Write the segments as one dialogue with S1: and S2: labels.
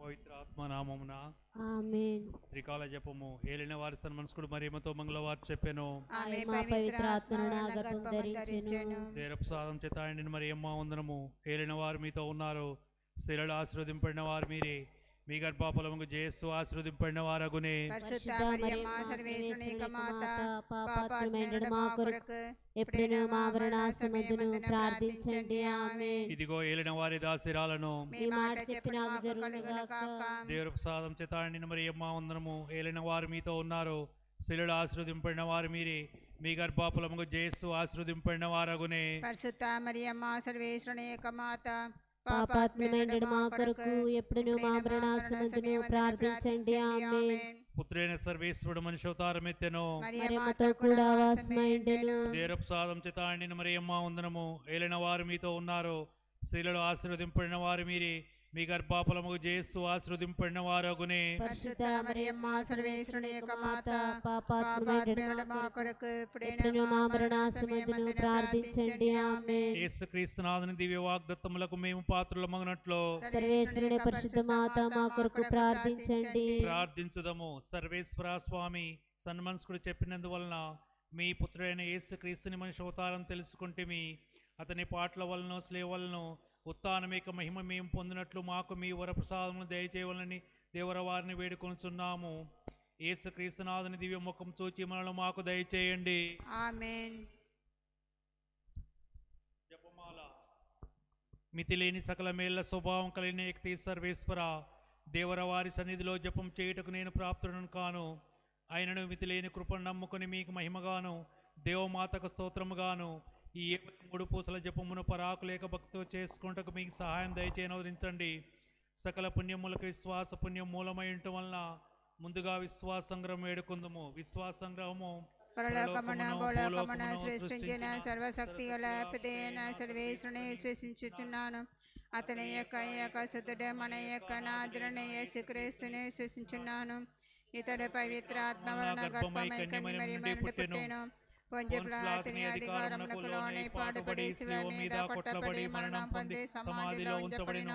S1: పవిత్ర ఆత్మనామమున
S2: amen
S1: త్రికాల జపము ఏలిన వారి సన్మనస్కుడు మరియమ్మతో మంగళవారు చెప్పాను
S2: ఆమె మా పవిత్ర ఆత్మను నా గర్భం ధరించెను
S1: దేరపు సాధం చేత ఆయన మరియమ్మ వందనము ఏలిన వారు మీతో ఉన్నారు స్త్రీలు ఆశీర్వదింపడిన వారు మీరే మీ గర్భాఫలముకు జయస్సు ఆశీర్వదింపడిన వారగునే
S3: పరిశుద్ధ మరియమ్మ సర్వేశ్వరుని యొక్క మాత పాపాత్మైన మా కొరకు
S2: ఎప్పుడైనా మా మరణాసమందును ప్రార్థించండి ఆమె
S1: ఇదిగో ఏలిన వారి దాసిరాలను
S3: మీ మాట చెప్పిన మాకు కలుగును కాక
S1: దేవుడు ప్రసాదం చేత ఆయన మరియమ్మ వందనము ఏలిన వారు మీతో ఉన్నారు స్త్రీలు ఆశీర్వదింపడిన వారు మీరే మీ గర్భాఫలముకు జయస్సు ఆశీర్వదింపడిన వారగునే
S3: పరిశుద్ధ మరియమ్మ సర్వేశ్వరుని యొక్క మాత
S2: పాపాత్మైన మా కొరకు ఎప్పుడును మా మరణాసమందును ప్రార్థించండి ఆమె
S1: పుత్రైన సర్వేశ్వరుడు మనిషి అవతారం ఎత్తెను
S2: మరియమ్మతో కూడా వాసమైండెను
S1: దేరప్రసాదం చేత ఆయన మరియమ్మ వందనము ఏలిన వారు మీతో ఉన్నారు స్త్రీలలో ఆశీర్వదింపడిన వారు మీరే మీ గర్భాఫలముకు జయస్సు ఆశీర్వదింపడిన వారగునే
S3: పరిశుద్ధ మరియమ్మ సర్వేశ్వరుని యొక్క మాత
S2: పాపాత్మైన
S3: పాపాత్మైన మా కొరకు
S2: ఎప్పుడును మా మరణాసమందును ప్రార్థించండి ఆమె
S1: యేసుక్రీస్తునాథుని దివ్య వాగ్దత్తములకు మేము పాత్రులమగినట్లు
S2: సర్వేశ్వరుని పరిశుద్ధ మాత మా కొరకు ప్రార్థించండి
S1: ప్రార్థించుదము సర్వేశ్వర స్వామి సన్మనస్కుడు చెప్పినందువలన మీ పుత్రుడైన యేసుక్రీస్తుని మనిషి అవతారం తెలుసుకుంటే అతని పాటల వలన స్లేవ వలన ఉత్తానమేక మహిమ మేము పొందినట్లు మాకు మీ వరప్రసాదమును దయచేయవలని దేవర వారిని వేడుకొనుచున్నాము యేసుక్రీస్తునాథుని దివ్య ముఖం చూచి మనల్ని మాకు దయచేయండి
S3: ఆమెన్
S1: జపమాల మితిలేని సకల మేళ్ల స్వభావం కలిగిన వ్యక్తి సర్వేశ్వర దేవర వారి సన్నిధిలో జపం చేయుటకు నేను ప్రాప్తుడను కాను ఆయనను మితిలేని కృపను నమ్ముకుని మీకు మహిమగాను దేవమాతకు స్తోత్రముగాను ఈ ఏడు మూడు పూసల జపమును పరాకు లేక భక్తితో చేసుకుంటకు మీకు సహాయం దయచేయనవరించండి సకల పుణ్యములకు విశ్వాస పుణ్యం మూలమై ఉండటం వలన ముందుగా విశ్వాస సంగ్రహం వేడుకుందుము విశ్వాస సంగ్రహము
S3: పరలోకమున
S1: పరలోకమును,
S3: భూలోకమున
S1: భూలోకమును
S3: సృష్టించిన
S1: సృష్టించిన
S3: సర్వశక్తి గల పితైన సర్వేశ్వరుని విశ్వసించుచున్నాను అతని యొక్క యొక్క సుతుడు మన యొక్క నాదురని యేసుక్రీస్తుని విశ్వసించున్నాను ఇతడు పవిత్ర ఆత్మ వలన గర్భమై కన్య మరి నుండి పుట్టెను పొంజపులాతిని అధికారమునకు లోనై పాటుపడి శిలువ మీద కొట్టబడి మరణం పొంది సమాధిలో ఉంచబడిన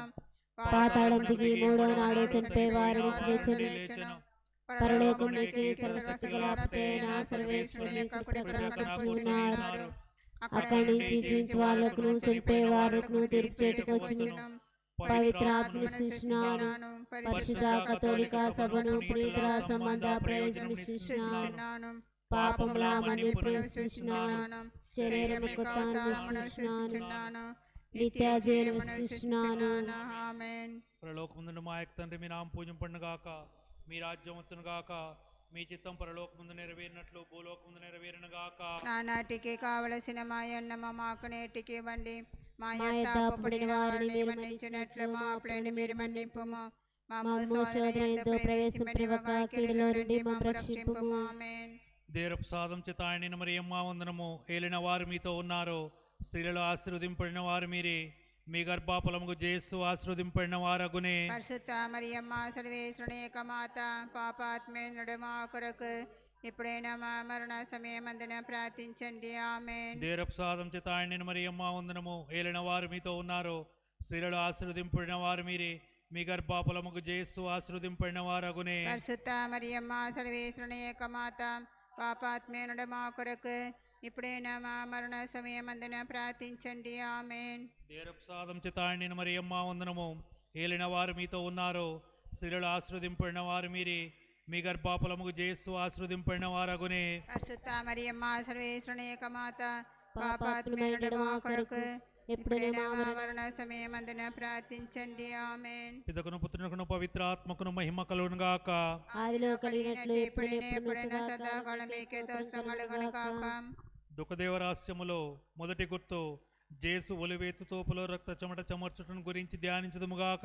S2: పాతాళం దిగి మూడో నాడు చనిపోయే వారి నుంచి లేచెను. పరలోకమునికి సర్వశక్తి గల పితైన సర్వేశ్వరుని యొక్క కుడి ప్రక్కన కూర్చున్నారు. అక్కడి నుంచి జీవించు వాళ్ళకును చనిపోయే వారును తీర్పు చేటుకు వచ్చును పవిత్ర ఆత్మ సృష్టినాను పరిశుద్ధ కథోలిక సభను ప్రీతుల సంబంధ ప్రయోజనం సృష్టినాను
S3: సృష్టించున్నాను
S2: పాపముల మన్నిపును సృష్టినాను శరీరం కొట్టాను సృష్టినాను
S3: సృష్టించున్నాను
S2: నిత్య జీవనం సృష్టినాను
S3: ఆమెన్
S1: పరలోకముందు మా యొక్క తండ్రి మీ నామం పూజింపండు గాక మీ రాజ్యం వచ్చును గాక మీ చిత్తం పరలోకముందు నెరవేరినట్లు భూలోకముందు నెరవేరును గాక
S3: నానాటికి కావలసిన మా అన్నమ మాకు నేటికి ఇవ్వండి మా
S2: మా
S3: యొక్క
S2: యొక్క
S3: అప్పుడిన వారిని
S2: మీరు
S3: మన్నించినట్లు మా అప్పులని మీరు మన్నింపుము మా
S2: మా మోసోదయంతో ప్రవేశింపనివ్వక కీడులో నుండి మమ్ము రక్షింపుము.
S3: ఆమెన్
S1: దేరపు సాధం చేత ఆయన మరి అమ్మ వందనము ఏలిన వారు మీతో ఉన్నారు స్త్రీలలో ఆశీర్వదింపడిన వారు మీరే మీ గర్భాఫలముకు జేసు ఆశీర్వదింపడిన వారగునే
S3: పరిశుద్ధ మరియమ్మ సర్వేశ్వరుని యొక్క మాత పాపాత్మేనుడు మా కొరకు ఎప్పుడైనా మా మరణ సమయమందున ప్రార్థించండి ఆమెన్
S1: దేరపు సాధం చేత ఆయన మరి అమ్మ వందనము ఏలిన వారు మీతో ఉన్నారు స్త్రీలలో ఆశీర్వదింపడిన వారు మీరే మీ గర్భాఫలముకు జేసు ఆశీర్వదింపడిన వారగునే
S3: పరిశుద్ధ మరియమ్మ సర్వేశ్వరుని యొక్క మాత పాపాత్మేనుడు మా కొరకు ఇప్పుడైనా మా మరణ సమయమందున ప్రార్థించండి ఆమెన్
S1: దేరపు సాధం చేత ఆయన మరి అమ్మ వందనము ఏలిన వారు మీతో ఉన్నారు స్త్రీలలో ఆశీర్వదింపడిన వారు మీరే మీ గర్భాఫలముకు జేసు ఆశీర్వదింపడిన వారగునే
S3: పరిశుద్ధ మరియమ్మ సర్వేశ్వరుని యొక్క మాత పాపాత్మేనుడు మా కొరకు ఎప్పుడైనా మా మరణ సమయమందున ప్రార్థించండి ఆమెన్
S1: పితకును పుత్రునకును పవిత్ర ఆత్మకును మహిమ కలుగును గాక
S2: ఆదిలో కలిగినట్లు ఎప్పుడు
S3: ఎప్పుడైనా ఎప్పుడైనా సదాకాలం మీకే దోషములు కాక
S1: దుఃఖదేవరాస్యములో మొదటి గుర్తు జేసు ఒలివేతు తోపులో రక్త చెమట చెమర్చుటను గురించి ధ్యానించదుముగాక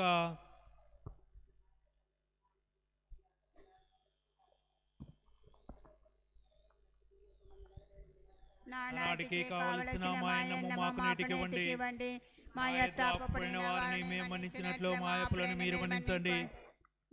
S3: నానాటికి కావలసిన మా అన్నము మాకు నేటికి ఇవ్వండి మా యొక్క అప్పుపడిన వారిని మేము మన్నించినట్లు మా అప్పులను మీరు మన్నించండి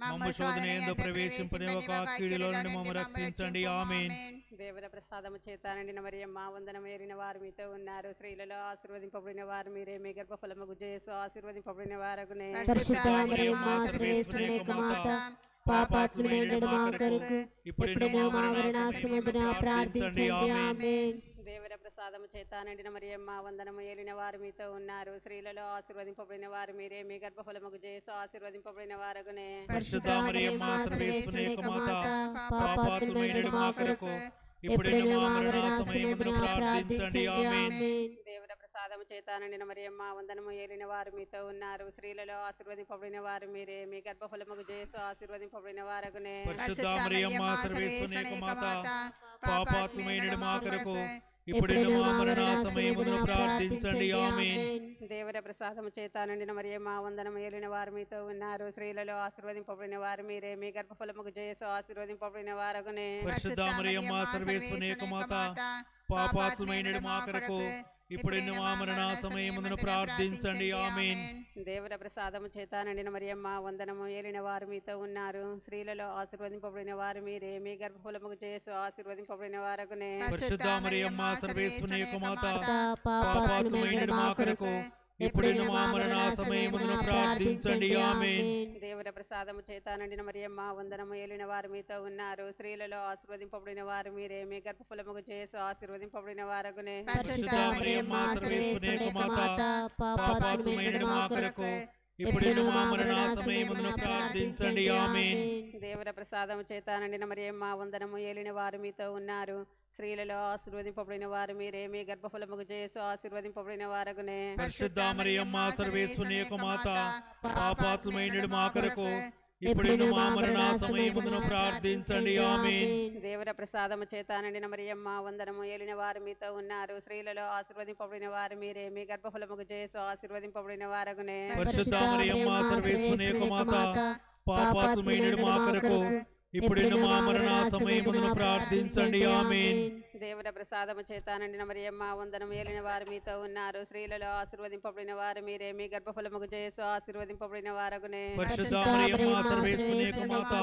S1: మమ్మ శోధన ఎందు ప్రవేశింపనివ్వక కీడులో నుండి మమ్మ రక్షించండి ఆమెన్
S4: దేవర ప్రసాదము చేత నిండిన మరియమ్మ వందనం ఏరిన వారు మీతో ఉన్నారు స్త్రీలలో ఆశీర్వదింపబడిన వారు మీరే మీ గర్భఫలము గుజేసు ఆశీర్వదింపబడిన వారగునే
S2: పరిశుద్ధ మరియమ్మ సర్వేశ్వరుని యొక్క మాత పాపాత్ములైన మా కొరకు ఇప్పుడు మా మరణ సముద్ర ప్రార్థించండి ఆమేన్
S4: దేవర ప్రసాదము చేత నిండిన మరియమ్మ వందనము ఏలిన వారు మీతో ఉన్నారు స్త్రీలలో ఆశీర్వదింపబడిన వారు మీరే మీ గర్భఫలము గుజేసు ఆశీర్వదింపబడిన వారగునే
S1: పరిశుద్ధ మరియమ్మ సర్వేశ్వరుని యొక్క మాత పాపాత్ములైన మా కొరకు ఇప్పుడు మా మరణ సమయమున ప్రార్థించండి ఆమెన్
S4: దేవర ప్రసాదము చేత నిండిన మరియమ్మ వందనము ఏలిన వారు మీతో ఉన్నారు స్త్రీలలో ఆశీర్వదింపబడిన వారు మీరే మీ గర్భఫలము గుజేసు ఆశీర్వదింపబడిన వారగునే
S1: పరిశుద్ధ మరియమ్మ సర్వేశ్వరుని యొక్క మాత పాపాత్ములైన మా కొరకు ఇప్పుడు మా మరణ సమయమున ప్రార్థించండి ఆమెన్
S4: దేవర ప్రసాదము చేత నిండిన మరియమ్మ వందనము ఏలిన వారు మీతో ఉన్నారు స్త్రీలలో ఆశీర్వదింపబడిన వారు మీరే మీ గర్భఫలముకు జయసు ఆశీర్వదింపబడిన వారగునే
S1: పరిశుద్ధ మరియమ్మ సర్వేశ్వరుని యొక్క మాత పాపాత్ములైన మా కొరకు ఇప్పుడు మా మరణ సమయమున ప్రార్థించండి ఆమెన్
S4: దేవర ప్రసాదము చేత నిండిన మరియమ్మ వందనము ఏలిన వారు మీతో ఉన్నారు స్త్రీలలో ఆశీర్వదింపబడిన వారు మీరే మీ గర్భఫలముకు జయసు ఆశీర్వదింపబడిన వారగునే
S1: పరిశుద్ధ మరియమ్మ సర్వేశ్వరుని యొక్క మాత
S2: పాపాత్ములైన మా కొరకు ఇప్పుడు మా మరణ సమయమున ప్రార్థించండి ఆమేన్
S4: దేవర ప్రసాదము చేత నిండిన మరియమ్మ వందనము ఏలిన వారు మీతో ఉన్నారు స్త్రీలలో ఆశీర్వదింపబడిన వారు మీరే మీ గర్భఫలముకు జయసు ఆశీర్వదింపబడిన వారగునే
S2: పరిశుద్ధ మరియమ్మ సర్వేశ్వరుని యొక్క మాత పాపాత్ములైన మా కొరకు ఇప్పుడు మా మరణ సమయమున ప్రార్థించండి ఆమేన్
S4: దేవర ప్రసాదము చేత నిండిన మరియమ్మ వందనము ఏలిన వారు మీతో ఉన్నారు స్త్రీలలో ఆశీర్వదింపబడిన వారు మీరే మీ గర్భఫలముకు జయసు ఆశీర్వదింపబడిన వారగునే
S1: పరిశుద్ధ మరియమ్మ సర్వేశ్వరుని యొక్క మాత పాపాత్ములైన మా కొరకు ఇప్పుడు మా మరణ సమయమున ప్రార్థించండి ఆమెన్
S4: దేవర ప్రసాదము చేత నిండిన మరియమ్మ వందనము ఏలిన వారు మీతో ఉన్నారు స్త్రీలలో ఆశీర్వదింపబడిన వారు మీరే మీ గర్భఫలముకు జయసు ఆశీర్వదింపబడిన వారగునే
S1: పరిశుద్ధ మరియమ్మ సర్వేశ్వరుని యొక్క మాత పాపాత్ములైన మా కొరకు ఇప్పుడు మా మరణ సమయమున ప్రార్థించండి ఆమెన్
S4: దేవర ప్రసాదము చేత నిండిన మరియమ్మ వందనం ఏలిన వారు మీతో ఉన్నారు స్త్రీలలో ఆశీర్వదింపబడిన వారు మీరే మీ గర్భఫలముకు జయసు ఆశీర్వదింపబడిన వారగునే
S1: పరిశుద్ధ మరియమ్మ సర్వేశ్వరుని యొక్క మాత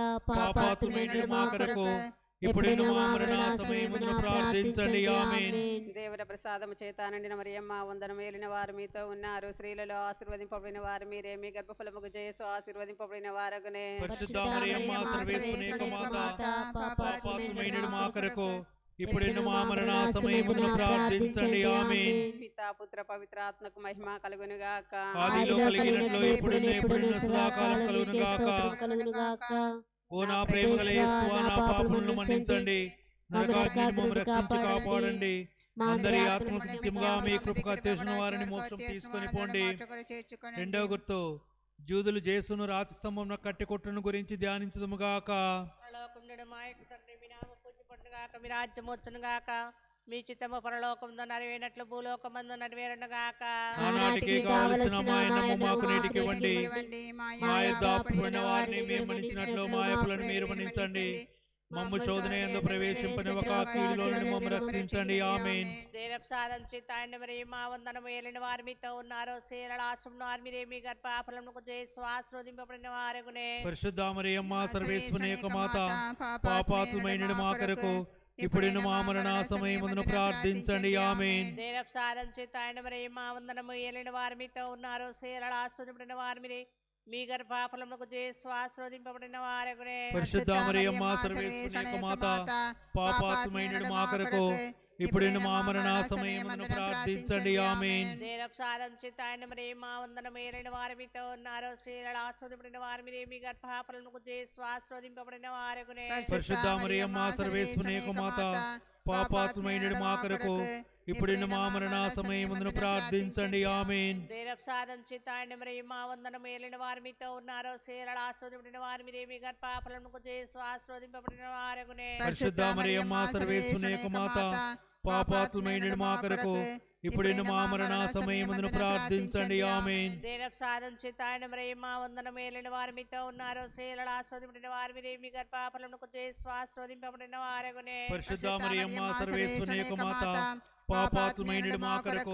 S1: పాపాత్ములైన మా కొరకు ఇప్పుడు మా మరణ సమయమున ప్రార్థించండి ఆమెన్
S4: దేవర ప్రసాదము చేత నిండిన మరియమ్మ వందనం ఏలిన వారు మీతో ఉన్నారు స్త్రీలలో ఆశీర్వదింపబడిన వారు మీరే మీ గర్భఫలముకు జయసు ఆశీర్వదింపబడిన వారగునే
S1: పరిశుద్ధ మరియమ్మ సర్వేశ్వరుని యొక్క మాత పాపాత్ములైన మా కొరకు ఇప్పుడు మా మరణ సమయమున ప్రార్థించండి ఆమెన్
S4: పితా పుత్ర పవిత్ర ఆత్మకు మహిమ కలుగును గాక
S1: ఆదిలో కలిగినట్లు ఇప్పుడు ఎప్పుడు సదాకాలం కలుగును గాక
S2: కలుగునుగాక
S1: ఓ నా ప్రేమ గల యేసువా, నా పాపములను మన్నించండి నరకాగ్ని మమ్మల్ని రక్షించి కాపాడండి అందరి ఆత్మ నిత్యముగా మీ కృపకు అత్యవసర వారిని మోక్షం తీసుకొని పోండి రెండవ గుర్తు జూదులు జేసును రాతి స్తంభం కట్టి కొట్టును గురించి ధ్యానించదుముగాక
S5: పరలోకముందుడు మా యొక్క తండ్రి మీ నామ పూజపడును గాక మీ రాజ్యం వచ్చును గాక మీ చిత్తము పరలోకముందు నడివేనట్లు భూలోకమందు నడివేరును గాక
S1: ఆనాటికి కావలసిన మాయనము మాకు నేటికి ఇవ్వండి మా యొద్ద అప్పుడున్న వారిని మేము మన్నించినట్లు మా అప్పులను మీరు మన్నించండి మమ్ము శోధన ఎందు ప్రవేశింపనివ్వక కీడులో నుండి మమ్ము రక్షించండి ఆమెన్
S5: దేరపు సాధించి తాండి మరి మా వందనము ఏలిన వారి మీతో ఉన్నారు సీరల ఆశ్రమం మీరే మీ గర్భాఫలముకు చేసి ఆశ్రవదింపబడిన వారగునే
S1: పరిశుద్ధ మరియమ్మ సర్వేశ్వరుని యొక్క మాత పాపాత్మైన మా కొరకు ఇప్పుడు మా మరణ సమయమును ప్రార్థించండి ఆమెన్
S5: దేరపు సాధించి తాండి మరి మా వందనము ఏలిన వారి మీతో ఉన్నారు సీరల ఆశ్రవదింపబడిన వారి మీరే మీ గర్భాఫలముకు చేసి ఆశ్రవదింపబడిన వారగునే
S1: పరిశుద్ధ మరియమ్మ సర్వేశ్వరుని యొక్క మాత పాపాత్మైన మా కొరకు ఇప్పుడు మా మరణ సమయమును ప్రార్థించండి ఆమెన్
S5: దేరపు సాధించి తాండి మరి మా వందనము ఏలిన వారి మీతో ఉన్నారు సీరల ఆశ్రవదింపబడిన వారి మీరే మీ గర్భాఫలముకు చేసి ఆశ్రవదింపబడిన వారగునే
S1: పరిశుద్ధ మరియమ్మ సర్వేశ్వరుని యొక్క మాత పాపాత్మైన మా కొరకు ఇప్పుడు మా మరణ సమయమును ప్రార్థించండి ఆమెన్
S5: దేరపు సాధించి తాండి మరి మా వందనము ఏలిన వారి మీతో ఉన్నారు సీరల ఆశ్రవదింపబడిన వారి మీరే మీ గర్భాఫలముకు చేసి ఆశ్రవదింపబడిన వారగునే
S1: పరిశుద్ధ మరియమ్మ సర్వేశ్వరుని యొక్క మాత పాపాత్మైన మా కొరకు ఇప్పుడు మా మరణ సమయమును ప్రార్థించండి ఆమెన్
S5: దేరపు సాధించి తాండి మరి మా వందనము ఏలిన వారి మీతో ఉన్నారు సీరల ఆశ్రవదింపబడిన వారి మీరే మీ గర్భాఫలముకు చేసి ఆశ్రవదింపబడిన వారగునే
S1: పరిశుద్ధ మరియమ్మ సర్వేశ్వరుని యొక్క మాత పాపాత్మైన మా కొరకు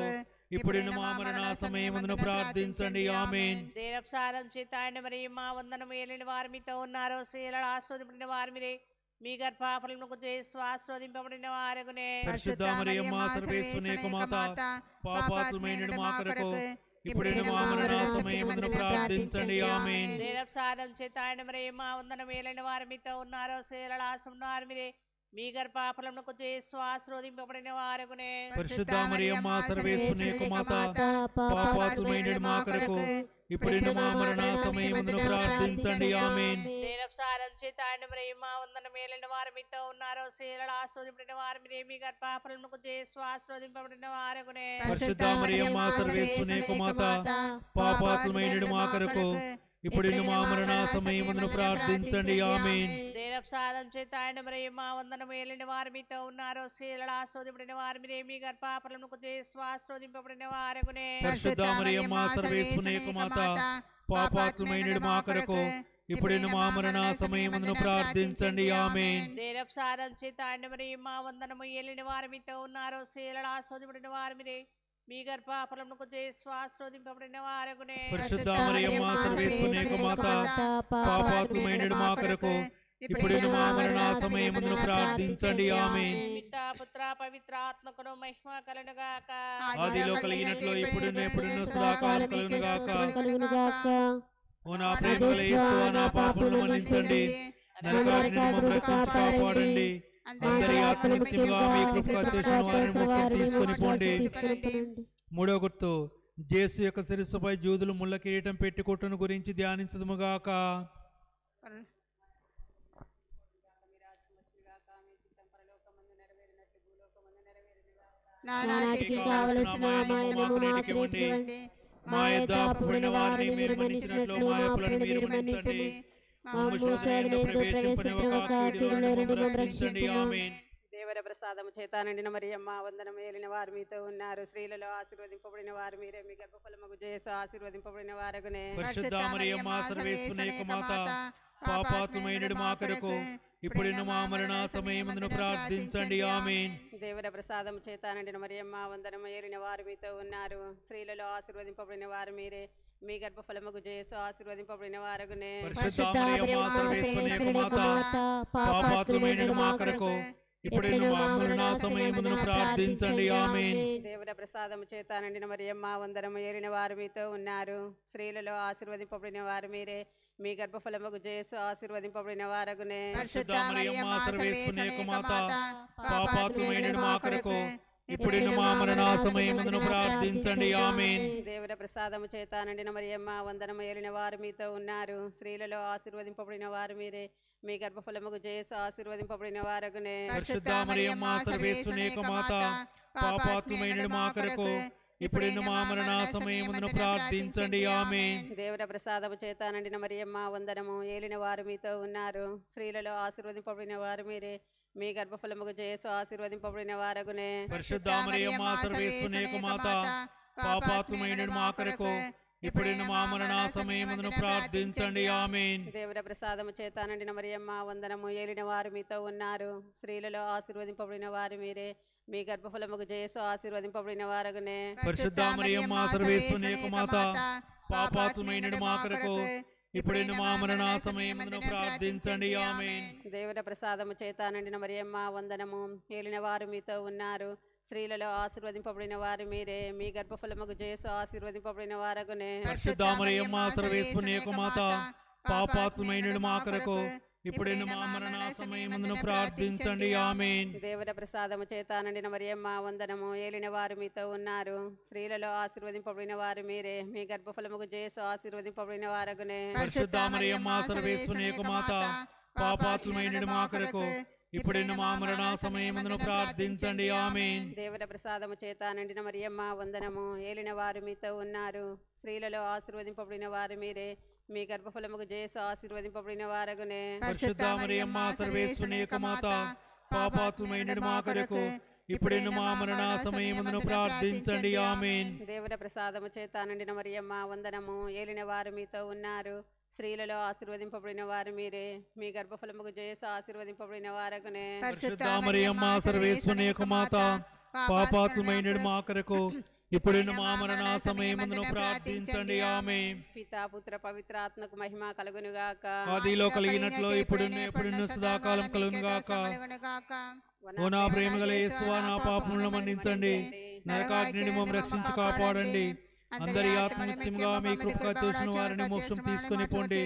S1: ఇప్పుడున్న మా మరణ సమయమును ప్రార్థించండి ఆమెన్
S5: దేవప్రసాదం చేత ఆయన మరి మా వందనము ఏలిన వారు మీతో ఉన్నారు స్త్రీలలో ఆస్వాదింపబడిన వారు మీరే మీ గర్భఫలముకు చేసి ఆస్వాదింపబడిన వారగునే
S1: పరిశుద్ధ మరియమ్మ సర్వేశ్వరుని యొక్క మాత పాపాత్మైన మా కొరకు ఇప్పుడున్న మా మరణ సమయమును ప్రార్థించండి ఆమెన్
S5: దేవప్రసాదం చేత ఆయన మరి మా వందనము ఏలిన వారు మీతో ఉన్నారు స్త్రీలలో ఆశ్రమన్నారు మీరే మీ గర్భఫలముకు చేసి ఆస్వాదింపబడిన వారగునే
S1: పరిశుద్ధ మరియమ్మ సర్వేశ్వరుని యొక్క మాత పాపాత్మైన మా కొరకు ఇప్పుడున్న మా మరణ సమయమును ప్రార్థించండి ఆమెన్
S5: దేవప్రసాదం చేత ఆయన మరి మా వందనము ఏలిన వారు మీతో ఉన్నారు స్త్రీలలో ఆస్వాదింపబడిన వారు మీరే మీ గర్భఫలముకు చేసి ఆస్వాదింపబడిన వారగునే
S1: పరిశుద్ధ మరియమ్మ సర్వేశ్వరుని యొక్క మాత పాపాత్మైన మా కొరకు ఇప్పుడున్న మా మరణ సమయమును ప్రార్థించండి ఆమెన్
S5: దేవప్రసాదం చేత ఆయన మరి మా వందనము ఏలిన వారు మీతో ఉన్నారు స్త్రీలలో ఆస్వాదింపబడిన వారు మీరే మీ గర్భఫలముకు చేసి ఆస్వాదింపబడిన వారగునే
S1: పరిశుద్ధ మరియమ్మ సర్వేశ్వరుని యొక్క మాత పాపాత్మైన మా కొరకు ఇప్పుడున్న మా మరణ సమయమును ప్రార్థించండి ఆమెన్
S5: దేవప్రసాదం చేత ఆయన మరి మా వందనము ఏలిన వారు మీతో ఉన్నారు స్త్రీలలో ఆస్వాదింపబడిన వారు మీరే మీ గర్భఫలముకు చేసి ఆస్వాదింపబడిన వారగునే
S1: పరిశుద్ధ మరియమ్మ సర్వేశ్వరుని యొక్క మాత పాపాత్మైన మా కొరకు ఇప్పుడున్న మా మరణ సమయమును ప్రార్థించండి ఆమెన్
S5: పితా పుత్ర పవిత్ర ఆత్మకును మహిమ కలునుగాక
S1: ఆదిలో కలిగినట్లు ఇప్పుడున్న ఎప్పుడున్న సదాకాలం కలుగును గాక
S2: కలుగునుగాక
S1: ఓ నా ప్రేమ గల యేసువా, నా పాపములను మన్నించండి నరకాగ్ని మమ్మల్ని రక్షించి కాపాడండి అందరి ఆత్మలు నిత్యముగా మీ కృపకు అత్యవసరం వారిని మోక్షం తీసుకొని పోండి మూడో గుర్తు జేసు యొక్క శిరస్సుపై జూదులు ముళ్ళ కిరీటం పెట్టుకుంటున్న గురించి ధ్యానించదుముగాక
S2: నానాటికి కావలసిన మాయనము మాకు ఇవ్వండి
S1: మా యొద్ద అప్పుబడిన వారిని మీరు మన్నించినట్లు మా అప్పులను మీరు మన్నించండి మా శోధనయందు ప్రవేశింపనివ్వక కీడులో నుండి మమ్మల్ని రక్షించండి ఆమేన్
S4: దేవర ప్రసాదము చేత నిండిన మరి అమ్మ వందనం ఏలిన వారు మీతో ఉన్నారు స్త్రీలలో ఆశీర్వదింపబడిన వారు మీరే మీ గర్భఫలముకు చేసు ఆశీర్వదింపబడిన వారగునే
S1: పరిశుద్ధ మరియమ్మ సర్వేశ్వరుని యొక్క మాత పాపాత్మైన మా కొరకు ఇప్పుడున్న మా మరణ సమయమును ప్రార్థించండి ఆమేన్
S4: దేవర ప్రసాదము చేత నిండిన మరి అమ్మ వందనం ఏలిన వారు మీతో ఉన్నారు స్త్రీలలో ఆశీర్వదింపబడిన వారు మీరే మీ గర్భఫలముకు చేసు ఆశీర్వదింపబడిన వారగునే
S1: పరిశుద్ధ మరియమ్మ సర్వేశ్వరుని యొక్క మాత పాపాత్మైన మా కొరకు ఇప్పుడున్న మా మరణ సమయమును ప్రార్థించండి ఆమేన్
S4: దేవర ప్రసాదము చేత నిండిన మరి అమ్మ వందనము ఏలిన వారు మీతో ఉన్నారు స్త్రీలలో ఆశీర్వదింపబడిన వారు మీరే మీ గర్భఫలముకు చేసు ఆశీర్వదింపబడిన వారగునే
S1: పరిశుద్ధ మరియమ్మ సర్వేశ్వరుని యొక్క మాత పాపాత్మైన మా కొరకు ఇప్పుడున్న మా మరణ సమయమును ప్రార్థించండి ఆమేన్
S4: దేవర ప్రసాదము చేత నిండిన మరియమ్మ వందనము ఏలిన వారు మీతో ఉన్నారు స్త్రీలలో ఆశీర్వదింపబడిన వారు మీరే మీ గర్భఫలముకు చేసు ఆశీర్వదింపబడిన వారగునే
S1: పరిశుద్ధ మరియమ్మ సర్వేశ్వరుని యొక్క మాత పాపాత్మైన మా కొరకు ఇప్పుడున్న మా మరణ సమయమును ప్రార్థించండి ఆమేన్
S4: దేవర ప్రసాదము చేత నిండిన మరియమ్మ వందనము ఏలిన వారు మీతో ఉన్నారు స్త్రీలలో ఆశీర్వదింపబడిన వారు మీరే మీ గర్భఫలముకు చేసు ఆశీర్వదింపబడిన వారగునే
S1: పరిశుద్ధ మరియమ్మ సర్వేశ్వరుని యొక్క మాత పాపాత్మైన మా కొరకు ఇప్పుడున్న మా మరణ సమయమును ప్రార్థించండి ఆమేన్
S4: దేవర ప్రసాదము చేత నిండిన మరియమ్మ వందనము ఏలిన వారు మీతో ఉన్నారు స్త్రీలలో ఆశీర్వదింపబడిన వారు మీరే మీ గర్భఫలముకు చేసు ఆశీర్వదింపబడిన వారగునే
S1: పరిశుద్ధ మరియమ్మ సర్వేశ్వరుని యొక్క మాత పాపాత్మైన మా కొరకు ఇప్పుడున్న మా మరణ సమయమును ప్రార్థించండి ఆమేన్
S4: దేవర ప్రసాదము చేత నిండిన మరియమ్మ వందనము ఏలిన వారు మీతో ఉన్నారు స్త్రీలలో ఆశీర్వదింపబడిన వారు మీరే మీ గర్భఫలముకు చేసు ఆశీర్వదింపబడిన వారగునే
S1: పరిశుద్ధ మరియమ్మ సర్వేశ్వరుని యొక్క మాత పాపాత్మైన మా కొరకు ఇప్పుడున్న మా మరణ సమయమును ప్రార్థించండి ఆమేన్
S4: దేవర ప్రసాదము చేత నిండిన మరియమ్మ వందనము ఏలిన వారు మీతో ఉన్నారు స్త్రీలలో ఆశీర్వదింపబడిన వారు మీరే మీ గర్భఫలముకు చేసు ఆశీర్వదింపబడిన వారగునే
S1: పరిశుద్ధ మరియమ్మ సర్వేశ్వరుని యొక్క మాత పాపాత్మైన మా కొరకు ఇప్పుడున్న మా మరణ సమయమును ప్రార్థించండి ఆమేన్
S4: దేవర ప్రసాదము చేత నిండిన మరియమ్మ వందనము ఏలిన వారు మీతో ఉన్నారు స్త్రీలలో ఆశీర్వదింపబడిన వారు మీరే మీ గర్భఫలముకు చేసు ఆశీర్వదింపబడిన వారగునే
S1: పరిశుద్ధ మరియమ్మ సర్వేశ్వరుని యొక్క మాత పాపాత్మైన మా కొరకు ఇప్పుడున్న మా మరణ సమయమును ప్రార్థించండి ఆమేన్
S4: దేవర ప్రసాదము చేత నిండిన మరియమ్మ వందనము ఏలిన వారు మీతో ఉన్నారు స్త్రీలలో ఆశీర్వదింపబడిన వారు మీరే మీ గర్భఫలముకు చేసు ఆశీర్వదింపబడిన వారగునే
S1: పరిశుద్ధ మరియమ్మ సర్వేశ్వరుని యొక్క మాత పాపాత్మైన మా కొరకు ఇప్పుడున్న మా మరణ సమయమందును ప్రార్థించండి ఆమె
S4: పితా పుత్ర పవిత్ర ఆత్మకు మహిమ కలుగును గాక
S1: ఆదిలో కలిగినట్లు ఇప్పుడున్న ఎప్పుడున్న సదాకాలం కలుగును గాక ఓ నా ప్రేమ గల యేసువా నా పాపములను మన్నించండి నరకాగ్నిని మమ్మల్ని రక్షించి కాపాడండి అందరి ఆత్మనిత్యంగా మీ కృపగా చూసిన వారిని మోక్షం తీసుకొని పోండి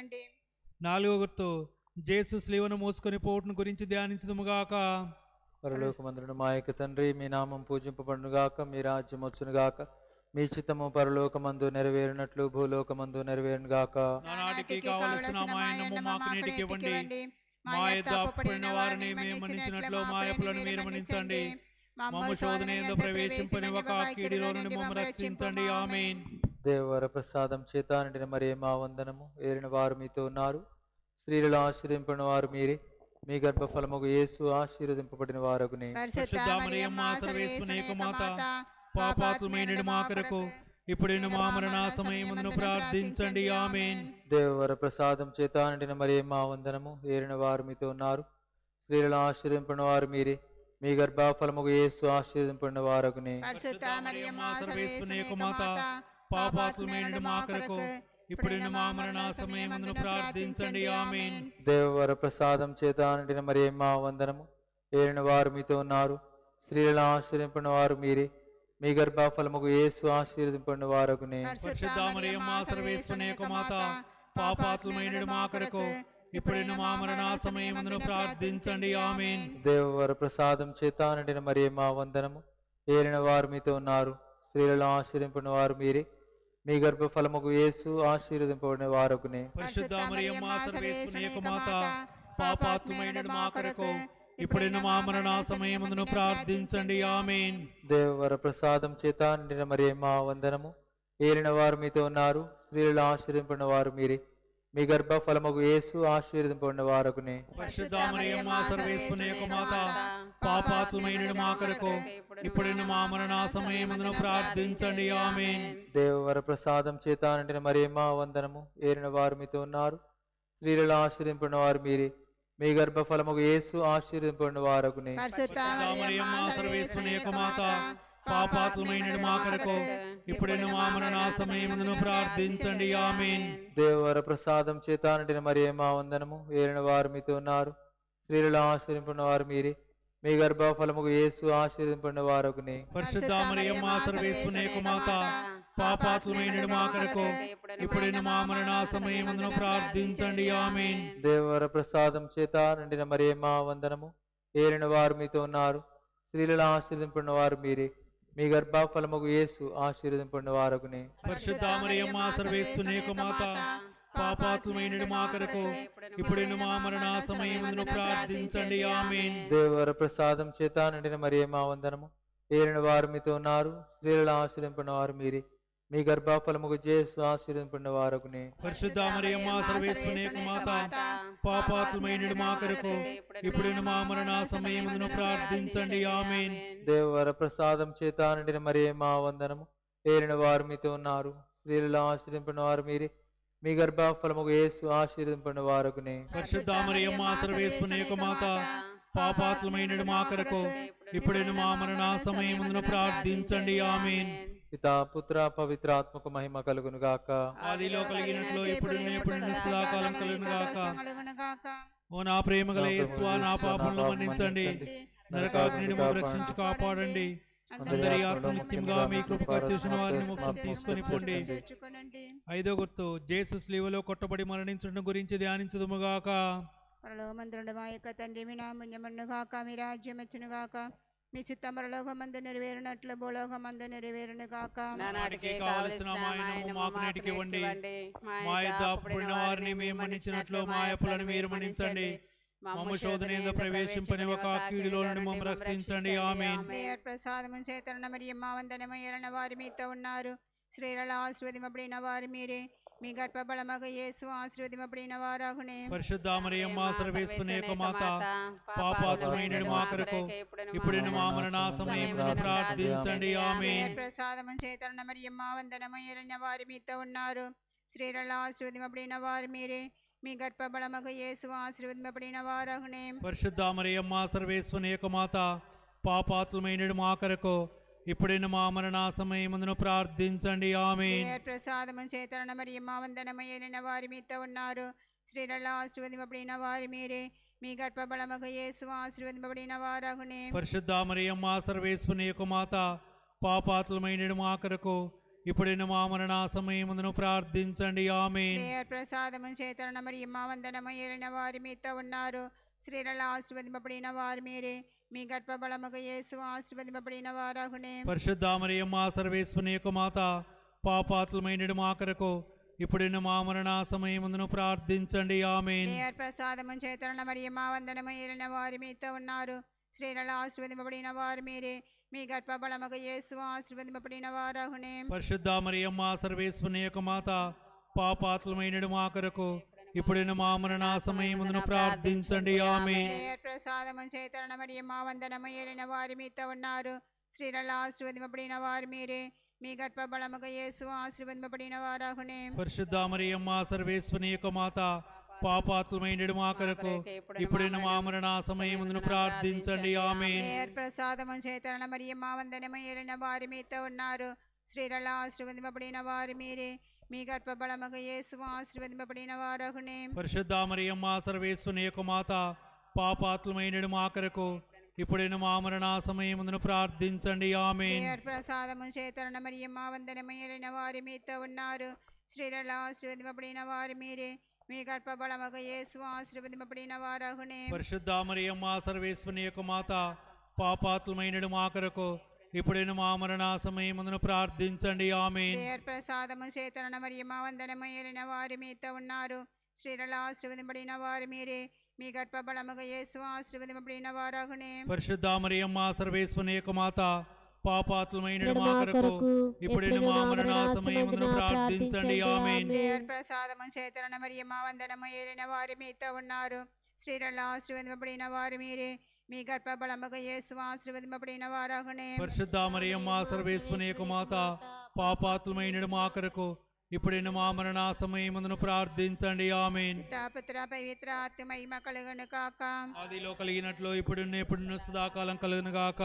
S1: నాలుగో గుర్తు జేసు స్లీవను మోసుకొని పోవటం గురించి ధ్యానించదుముగాక
S6: పరలోకమందును మా యొక్క తండ్రి మీ నామం పూజింపబడునుగాక మీ రాజ్యం వచ్చునుగాక మీ చిత్తము పరలోకమందు నెరవేరినట్లు భూలోకమందు నెరవేరునుగాక
S1: నానాటికి కావలసిన మాయనము మాకు నేటికి ఇవ్వండి మా యొద్ద అప్పుపడిన వారిని మేము మన్నించినట్లు మా అప్పులను మీరు మన్నించండి మమ్మ శోధన ఏందో ప్రవేశింపనివ్వక కీడిలో నుండి మమ్మ రక్షించండి ఆమెన్
S6: దేవర ప్రసాదం చేత నిండిన మరే మా వందనము ఏరిన వారు మీతో ఉన్నారు స్త్రీలలో ఆశీర్దింపడిన వారు మీరే మీ గర్భఫలముగు యేసు ఆశీర్వదింపబడిన వారగునే
S1: పరిశుద్ధ మరియమ్మ సర్వేశ్వని యొక్క మాత పాపాత్మైన మా కొరకు ఇప్పుడు మా మరణ సమయమును ప్రార్థించండి ఆమెన్
S6: దేవర ప్రసాదం చేత నిండిన మరే మా వందనము ఏరిన వారు మీతో ఉన్నారు స్త్రీలలో ఆశీర్దింపడిన వారు మీరే మీ గర్భఫలముగు యేసు ఆశీర్వదింపడిన వారగునే
S3: పరిశుద్ధ మరియమ్మ
S1: సర్వేశ్వని యొక్క మాత పాపాత్మైన మా కొరకు ఇప్పుడు మా మరణ సమయమును ప్రార్థించండి ఆమెన్
S6: దేవవర ప్రసాదం చేత నిండిన మరే మా వందనము ఏలిన వారు మీతో ఉన్నారు స్త్రీలను ఆశ్రయింపడిన వారు మీరే మీ గర్భఫలముకు యేసు ఆశీర్వదింపడిన వారగునే
S1: పరిశుద్ధ మరియమ్మ సర్వేశ్వని యొక్క మాత పాపాత్మైన మా కొరకు ఇప్పుడు మా మరణ సమయమును ప్రార్థించండి ఆమెన్
S6: దేవవర ప్రసాదం చేత నిండిన మరే మా వందనము ఏలిన వారు మీతో ఉన్నారు స్త్రీలను ఆశ్రయింపడిన వారు మీరే మీ గర్భఫలముకు యేసు ఆశీర్వదింపబడిన వారగునే
S1: పరిశుద్ధ మరియమ్మ సర్వేశ్వని యొక్క మాత పాపాత్మైన మా కొరకు ఇప్పుడు మా మరణ సమయమును ప్రార్థించండి ఆమెన్
S6: దేవవర ప్రసాదం చేత నిండిన మరే మా వందనము ఏలిన వారు మీతో ఉన్నారు స్త్రీలను ఆశీర్వదింపడిన వారు మీరే మీ గర్భఫలముకు యేసు ఆశీర్వదింపబడిన వారగునే
S1: పరిశుద్ధ మరియమ్మ సర్వేశ్వని యొక్క మాత పాపాత్మైన మా కొరకు ఇప్పుడు మా మరణ సమయమును ప్రార్థించండి ఆమెన్
S6: దేవవర ప్రసాదం చేత నిండిన మరే మా వందనము ఏరిన వారు మీతో ఉన్నారు స్త్రీలలో ఆశీర్వదింపడిన వారు మీరే మీ గర్భఫలముకు యేసు ఆశీర్వదింపడిన వారగునే
S3: పరిశుద్ధ
S1: మరియమ్మ సర్వేశ్వని యొక్క మాత పాపాత్మైన మా కొరకు ఇప్పుడు మా మరణ సమయమును ప్రార్థించండి ఆమెన్
S6: దేవవర ప్రసాదం చేత నిండిన మరే మా వందనము ఏరిన వారు మీతో ఉన్నారు స్త్రీలలో ఆశీర్వదింపడిన వారు మీరే మీ గర్భఫలముకు యేసు ఆశీర్వదింపడిన వారగునే
S1: పరిశుద్ధ మరియమ్మ సర్వేశ్వని యొక్క మాత పాపాత్మైన మా కొరకు ఇప్పుడు మా మరణ సమయమును ప్రార్థించండి ఆమెన్
S6: దేవవర ప్రసాదం చేత నిండిన మరే మా వందనము ఏరిన వారు మీతో ఉన్నారు స్త్రీలలో ఆశీర్వదింపడిన వారు మీరే మీ గర్భఫలముకు యేసు ఆశీర్వదింపడిన వారగునే
S1: పరిశుద్ధ మరియమ్మ సర్వేశ్వని యొక్క మాత పాపాత్మైన మా కొరకు ఇప్పుడు మా మరణ సమయమును ప్రార్థించండి ఆమెన్
S6: దేవవర ప్రసాదం చేత నిండిన మరే మా వందనము ఏలిన వారు మీతో ఉన్నారు స్త్రీలను ఆశ్రయింపడిన వారు మీరే మీ గర్భఫలముకు జేసు ఆశీర్వదింపడిన వారగునే
S1: పరిశుద్ధ మరియమ్మ సర్వేశ్వని యొక్క మాత పాపాత్మైన మా కొరకు ఇప్పుడు మా మరణ సమయమును ప్రార్థించండి ఆమెన్
S6: దేవవర ప్రసాదం చేత నిండిన మరే మా వందనము ఏలిన వారు మీతో ఉన్నారు స్త్రీలను ఆశ్రయింపడిన వారు మీరే మీ గర్భఫలముకు యేసు ఆశీర్వదింపడిన వారగునే
S1: పరిశుద్ధ మరియమ్మ సర్వేశ్వని యొక్క మాత పాపాత్మైన మా కొరకు ఇప్పుడు మా మరణ సమయమును ప్రార్థించండి ఆమెన్
S6: పితా పుత్ర పవిత్ర ఆత్మకు మహిమ కలుగును గాక
S1: ఆదిలో కలిగినట్లు ఇప్పుడు ఎప్పుడు సదాకాలం కలుగును గాక
S3: కలుగునుగాక
S1: ఓ నా ప్రేమ గల యేసువా నా పాపంలో మన్నించండి నరకాగ్నిని మమ్మల్ని రక్షించి కాపాడండి అందరి ఆత్మ నిత్యంగా మీ కృపగా చూసిన వారిని మోక్షం తీసుకొని పోండి
S3: చేర్చుకొనండి
S1: ఐదో గుర్తు జేసు స్లీవలో కొట్టబడి మరణించడం గురించి ధ్యానించదుముగాక
S3: పరలోకమందుడు మా యొక్క తండ్రి మీ నామన్యమన్ను గాక మీ రాజ్యం వచ్చును గాక మీ చిత్తమరలోకమందు నెరవేరినట్లు భూలోకమందు నెరవేరును గాక
S4: నానాటికి
S1: నాటికి
S4: కావలసిన
S1: కావలసిన
S4: మాయనము
S1: మాయనము
S4: మాకు
S1: మాకు
S4: నేటికి
S1: ఇవ్వండి.
S4: ఇవ్వండి
S1: మా యొద్ద అప్పుడున్న వారిని మేము మన్నించినట్లు మా అప్పులను మీరు మన్నించండి మమ్మ శోధన ఏదో ప్రవేశింపనివ్వక కీడులో నుండి మమ్మల్ని రక్షించండి ఆమెన్
S3: దేవర్ ప్రసాదము చేతన మరి మా వందనము ఏలన వారి మీతో ఉన్నారు స్త్రీలలో ఆశీర్వదింపబడిన వారు మీరే మీ గర్భబలమగ యేసు ఆశీర్వదింపబడిన వారాగునే
S1: పరిశుద్ధ మరియమ్మ సర్వేశ్వని యొక్క మాత పాపాత్మైన మా కొరకు ఇప్పుడు మా మరణ సమయమును ప్రార్థించండి ఆమెన్
S3: దేవర్ ప్రసాదము చేతన మరి మా వందనము ఏలన వారి మీతో ఉన్నారు స్త్రీలలో ఆశీర్వదింపబడిన వారు మీరే మీ గర్భబలమగ యేసు ఆశీర్వదింపబడిన వారాగునే
S1: పరిశుద్ధ మరియమ్మ సర్వేశ్వని యొక్క మాత పాపాత్మైన మా కొరకు ఇప్పుడైన మా మరణ సమయమందును ప్రార్థించండి ఆమె
S3: దేవర్ ప్రసాదము చేతన మరియు మా వందనము ఏలిన వారి మీతో ఉన్నారు స్త్రీలలో ఆశీర్వదింపబడిన వారి మీరే మీ గర్భబలముకు యేసు ఆశీర్వదింపబడిన వారగునే
S1: పరిశుద్ధ మరియమ్మ సర్వేశ్వని యొక్క మాత పాపాతులమైన మా కొరకు ఇప్పుడైన మా మరణ సమయమందును ప్రార్థించండి ఆమె
S3: దేవర్ ప్రసాదము చేతన మరియు మా వందనము ఏలిన వారి మీతో ఉన్నారు స్త్రీలలో ఆశీర్వదింపబడిన వారి మీరే మీ గర్భబలముకు యేసు ఆశీర్వదింపబడిన వారగునే
S1: పరిశుద్ధ మరియమ్మ సర్వేశ్వని యొక్క మాత పాపాతులమైన మా కొరకు ఇప్పుడైన మా మరణ సమయమందును ప్రార్థించండి ఆమె
S3: దేవర్ ప్రసాదము చేతన మరియు మా వందనము ఏలిన వారి మీతో ఉన్నారు స్త్రీలలో ఆశీర్వదింపబడిన వారు మీరే మీ గర్భబలముకు యేసు ఆశీర్వదింపబడిన వారగునే
S1: పరిశుద్ధ మరియమ్మ సర్వేశ్వని యొక్క మాత పాపాతులమైన మా కొరకు ఇప్పుడైన మా మరణ సమయమందును ప్రార్థించండి ఆమె
S3: దేవర్ ప్రసాదము చేతన మరియు మా వందనము ఏలిన వారి మీతో ఉన్నారు స్త్రీలలో ఆశీర్వదింపబడిన వారు మీరే మీ గర్భబలముకు యేసు ఆశీర్వదింపబడిన వారగునే
S1: పరిశుద్ధ మరియమ్మ సర్వేశ్వని యొక్క మాత పాపాత్మైన మా కొరకు ఇప్పుడైన మా మరణ సమయముందును ప్రార్థించండి ఆమె
S3: దేవర్ ప్రసాదము చేతన మరియు మా వందనము ఏలిన వారి మీతో ఉన్నారు స్త్రీలలో ఆశీర్వదింపబడిన వారు మీరే మీ గర్భబలముకు యేసు ఆశీర్వదింపబడిన వారగునే
S1: పరిశుద్ధ మరియమ్మ సర్వేశ్వని యొక్క మాత పాపాత్మైన మా కొరకు ఇప్పుడైన మా మరణ సమయముందును ప్రార్థించండి ఆమె
S3: దేవర్ ప్రసాదము చేతన మరియు మా వందనము ఏలిన వారి మీతో ఉన్నారు స్త్రీలలో ఆశీర్వదింపబడిన వారు మీరే మీ గర్భబలముకు యేసు ఆశీర్వదింపబడిన వారగునే
S1: పరిశుద్ధ మరియమ్మ సర్వేశ్వని యొక్క మాత పాపాత్మైన మా కొరకు ఇప్పుడైన మా మరణ సమయముందును ప్రార్థించండి ఆమె
S3: దేవర్ ప్రసాదము చేతన మరియు మా వందనము ఏలిన వారు మీతో ఉన్నారు స్త్రీలలో ఆశీర్వదింపబడిన వారు మీరే మీ గర్భబలముగా యేసు ఆశీర్వదింపబడిన వారగునే
S1: పరిశుద్ధ మరియమ్మ సర్వేశ్వని యొక్క మాత పాపాత్మైన మా
S2: మా
S1: కొరకు
S2: కొరకు
S1: ఇప్పుడైన మా మరణ సమయముందును ప్రార్థించండి ఆమె
S3: దేవర్ ప్రసాదము చేతన మరియు మా వందనము ఏలిన వారు మీతో ఉన్నారు స్త్రీలలో ఆశీర్వదింపబడిన వారు మీరే మీ గర్భబలముగా యేసు ఆశీర్వదింపబడిన వారగునే
S1: పరిశుద్ధ మరియమ్మ సర్వేశ్వని యొక్క మాత పాపాత్మైన మా కొరకు ఇప్పుడైన మా మరణ సమయముందును ప్రార్థించండి ఆమె
S3: పితాపుత్ర పవిత్ర ఆత్మ మహిమ కలుగును కాక
S1: ఆదిలో కలిగినట్లు ఇప్పుడున్న ఎప్పుడున్న సదాకాలం కలుగును గాక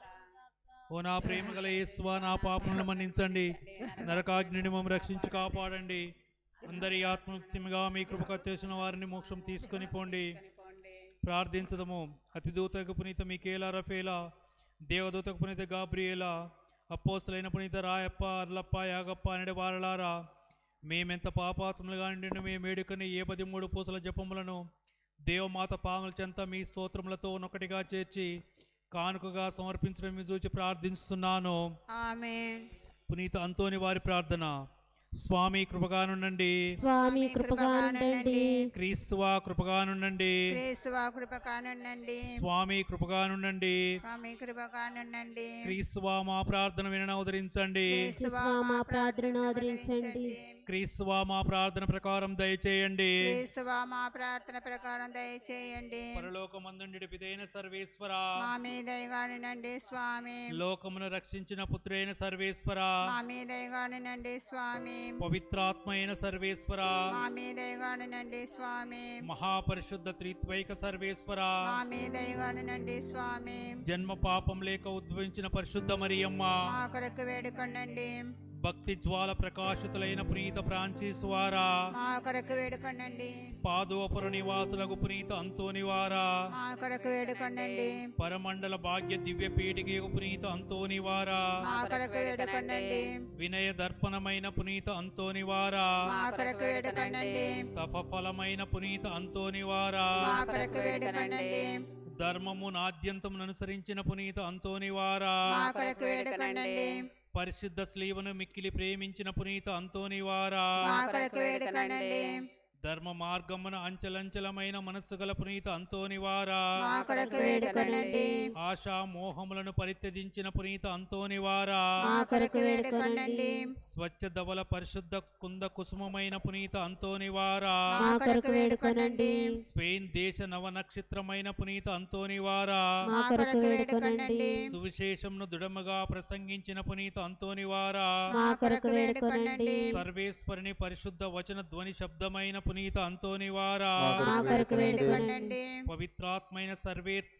S1: ఓ నా ప్రేమ గల యేసువా నా పాపములను మన్నించండి నరకాగ్నిని మమ్మల్ని రక్షించి కాపాడండి అందరి ఆత్మక్తిగా మీ కృపకు అత్యవసర వారిని మోక్షం తీసుకొని పోండి ప్రార్థించదము అతిదూతకు పునీత మీకేలా రఫేలా దేవదూతకు పునీత గాబ్రియేలా అప్పోస్తులైన పునీత రాయప్ప అర్లప్ప యాగప్ప అనడి వారలారా మేమెంత పాపాత్ములుగా నిండి మేము వేడుకని ఏ పది మూడు పూసల జపములను దేవమాత పాముల చెంత మీ స్తోత్రములతో ఒకటిగా చేర్చి కానుకగా సమర్పించడం మీ చూచి ప్రార్థిస్తున్నాను
S3: ఆమేన్
S1: పునీత అంతోని వారి ప్రార్థన స్వామి కృపగానుండండి
S2: స్వామి కృపగానుండండి
S1: క్రీస్తువా కృపగానుండండి
S3: క్రీస్తువా కృప కానుండండి
S1: స్వామి కృపగానుండండి
S3: స్వామి కృప కానుండండి
S1: క్రీస్తువా మా ప్రార్థన వినన ఉదరించండి
S3: క్రీస్తువా
S2: మా ప్రార్థన ఆదరించండి
S1: క్రీస్తువా మా ప్రార్థన ప్రకారం దయచేయండి
S3: క్రీస్తువా మా ప్రార్థన ప్రకారం దయచేయండి
S1: పరలోకమందుండి పిదైన సర్వేశ్వర
S3: మా మీద దయగానునండి స్వామి
S1: లోకమును రక్షించిన పుత్రైన సర్వేశ్వర
S3: మా మీద దయగానునండి స్వామి
S1: పవిత్రాత్మ అయిన సర్వేశ్వర
S3: మా మీద దయగానునండి స్వామి
S1: మహాపరిశుద్ధ త్రిత్వైక సర్వేశ్వర
S3: మా మీద దయగానునండి స్వామి
S1: జన్మ పాపం లేక ఉద్భవించిన పరిశుద్ధ మరియమ్మ
S3: మా కొరకు వేడుకొనండి
S1: భక్తి జ్వాల ప్రకాశితులైన పునీత ఫ్రాన్సిస్ వారా
S3: మా కొరకు వేడుకొనండి
S1: పాదోపుర నివాసులకు పునీత అంతోనివారా
S3: మా కొరకు వేడుకొనండి
S1: పరమండల భాగ్య దివ్య పీఠికకు పునీత అంతోనివారా
S3: మా కొరకు వేడుకొనండి
S1: వినయ దర్పణమైన పునీత అంతోనివారా
S3: మా కొరకు వేడుకొనండి
S1: తప ఫలమైన పునీత అంతోనివారా
S3: మా కొరకు వేడుకొనండి
S1: ధర్మము నాద్యంతమును అనుసరించిన పునీత అంతోనివారా
S3: మా కొరకు వేడుకొనండి
S1: పరిశుద్ధ స్లీవను మిక్కిలి ప్రేమించిన పునీత అంతోనివారా
S3: మా కొరకు వేడుకొనండి
S1: ధర్మ మార్గమున అంచలంచలమైన మనస్సు గల పునీత అంతోనివారా
S3: మా కొరకు వేడుకొనండి
S1: ఆశా మోహములను పరిత్యజించిన పునీత అంతోనివారా
S2: మా కొరకు వేడుకొనండి
S1: స్వచ్ఛ ధవల పరిశుద్ధ కుంద కుసుమమైన పునీత అంతోనివారా
S2: మా కొరకు వేడుకొనండి
S1: స్పెయిన్ దేశ నవ నక్షత్రమైన పునీత అంతోనివారా
S2: మా కొరకు వేడుకొనండి
S1: సువిశేషంను దృఢముగా ప్రసంగించిన పునీత అంతోనివారా
S2: మా కొరకు వేడుకొనండి
S1: సర్వేశ్వరుని పరిశుద్ధ వచన ధ్వని శబ్దమైన పునీత అంతోనివారా
S2: మా కొరకు వేడుకొనండి
S1: పవిత్రాత్మైన సర్వే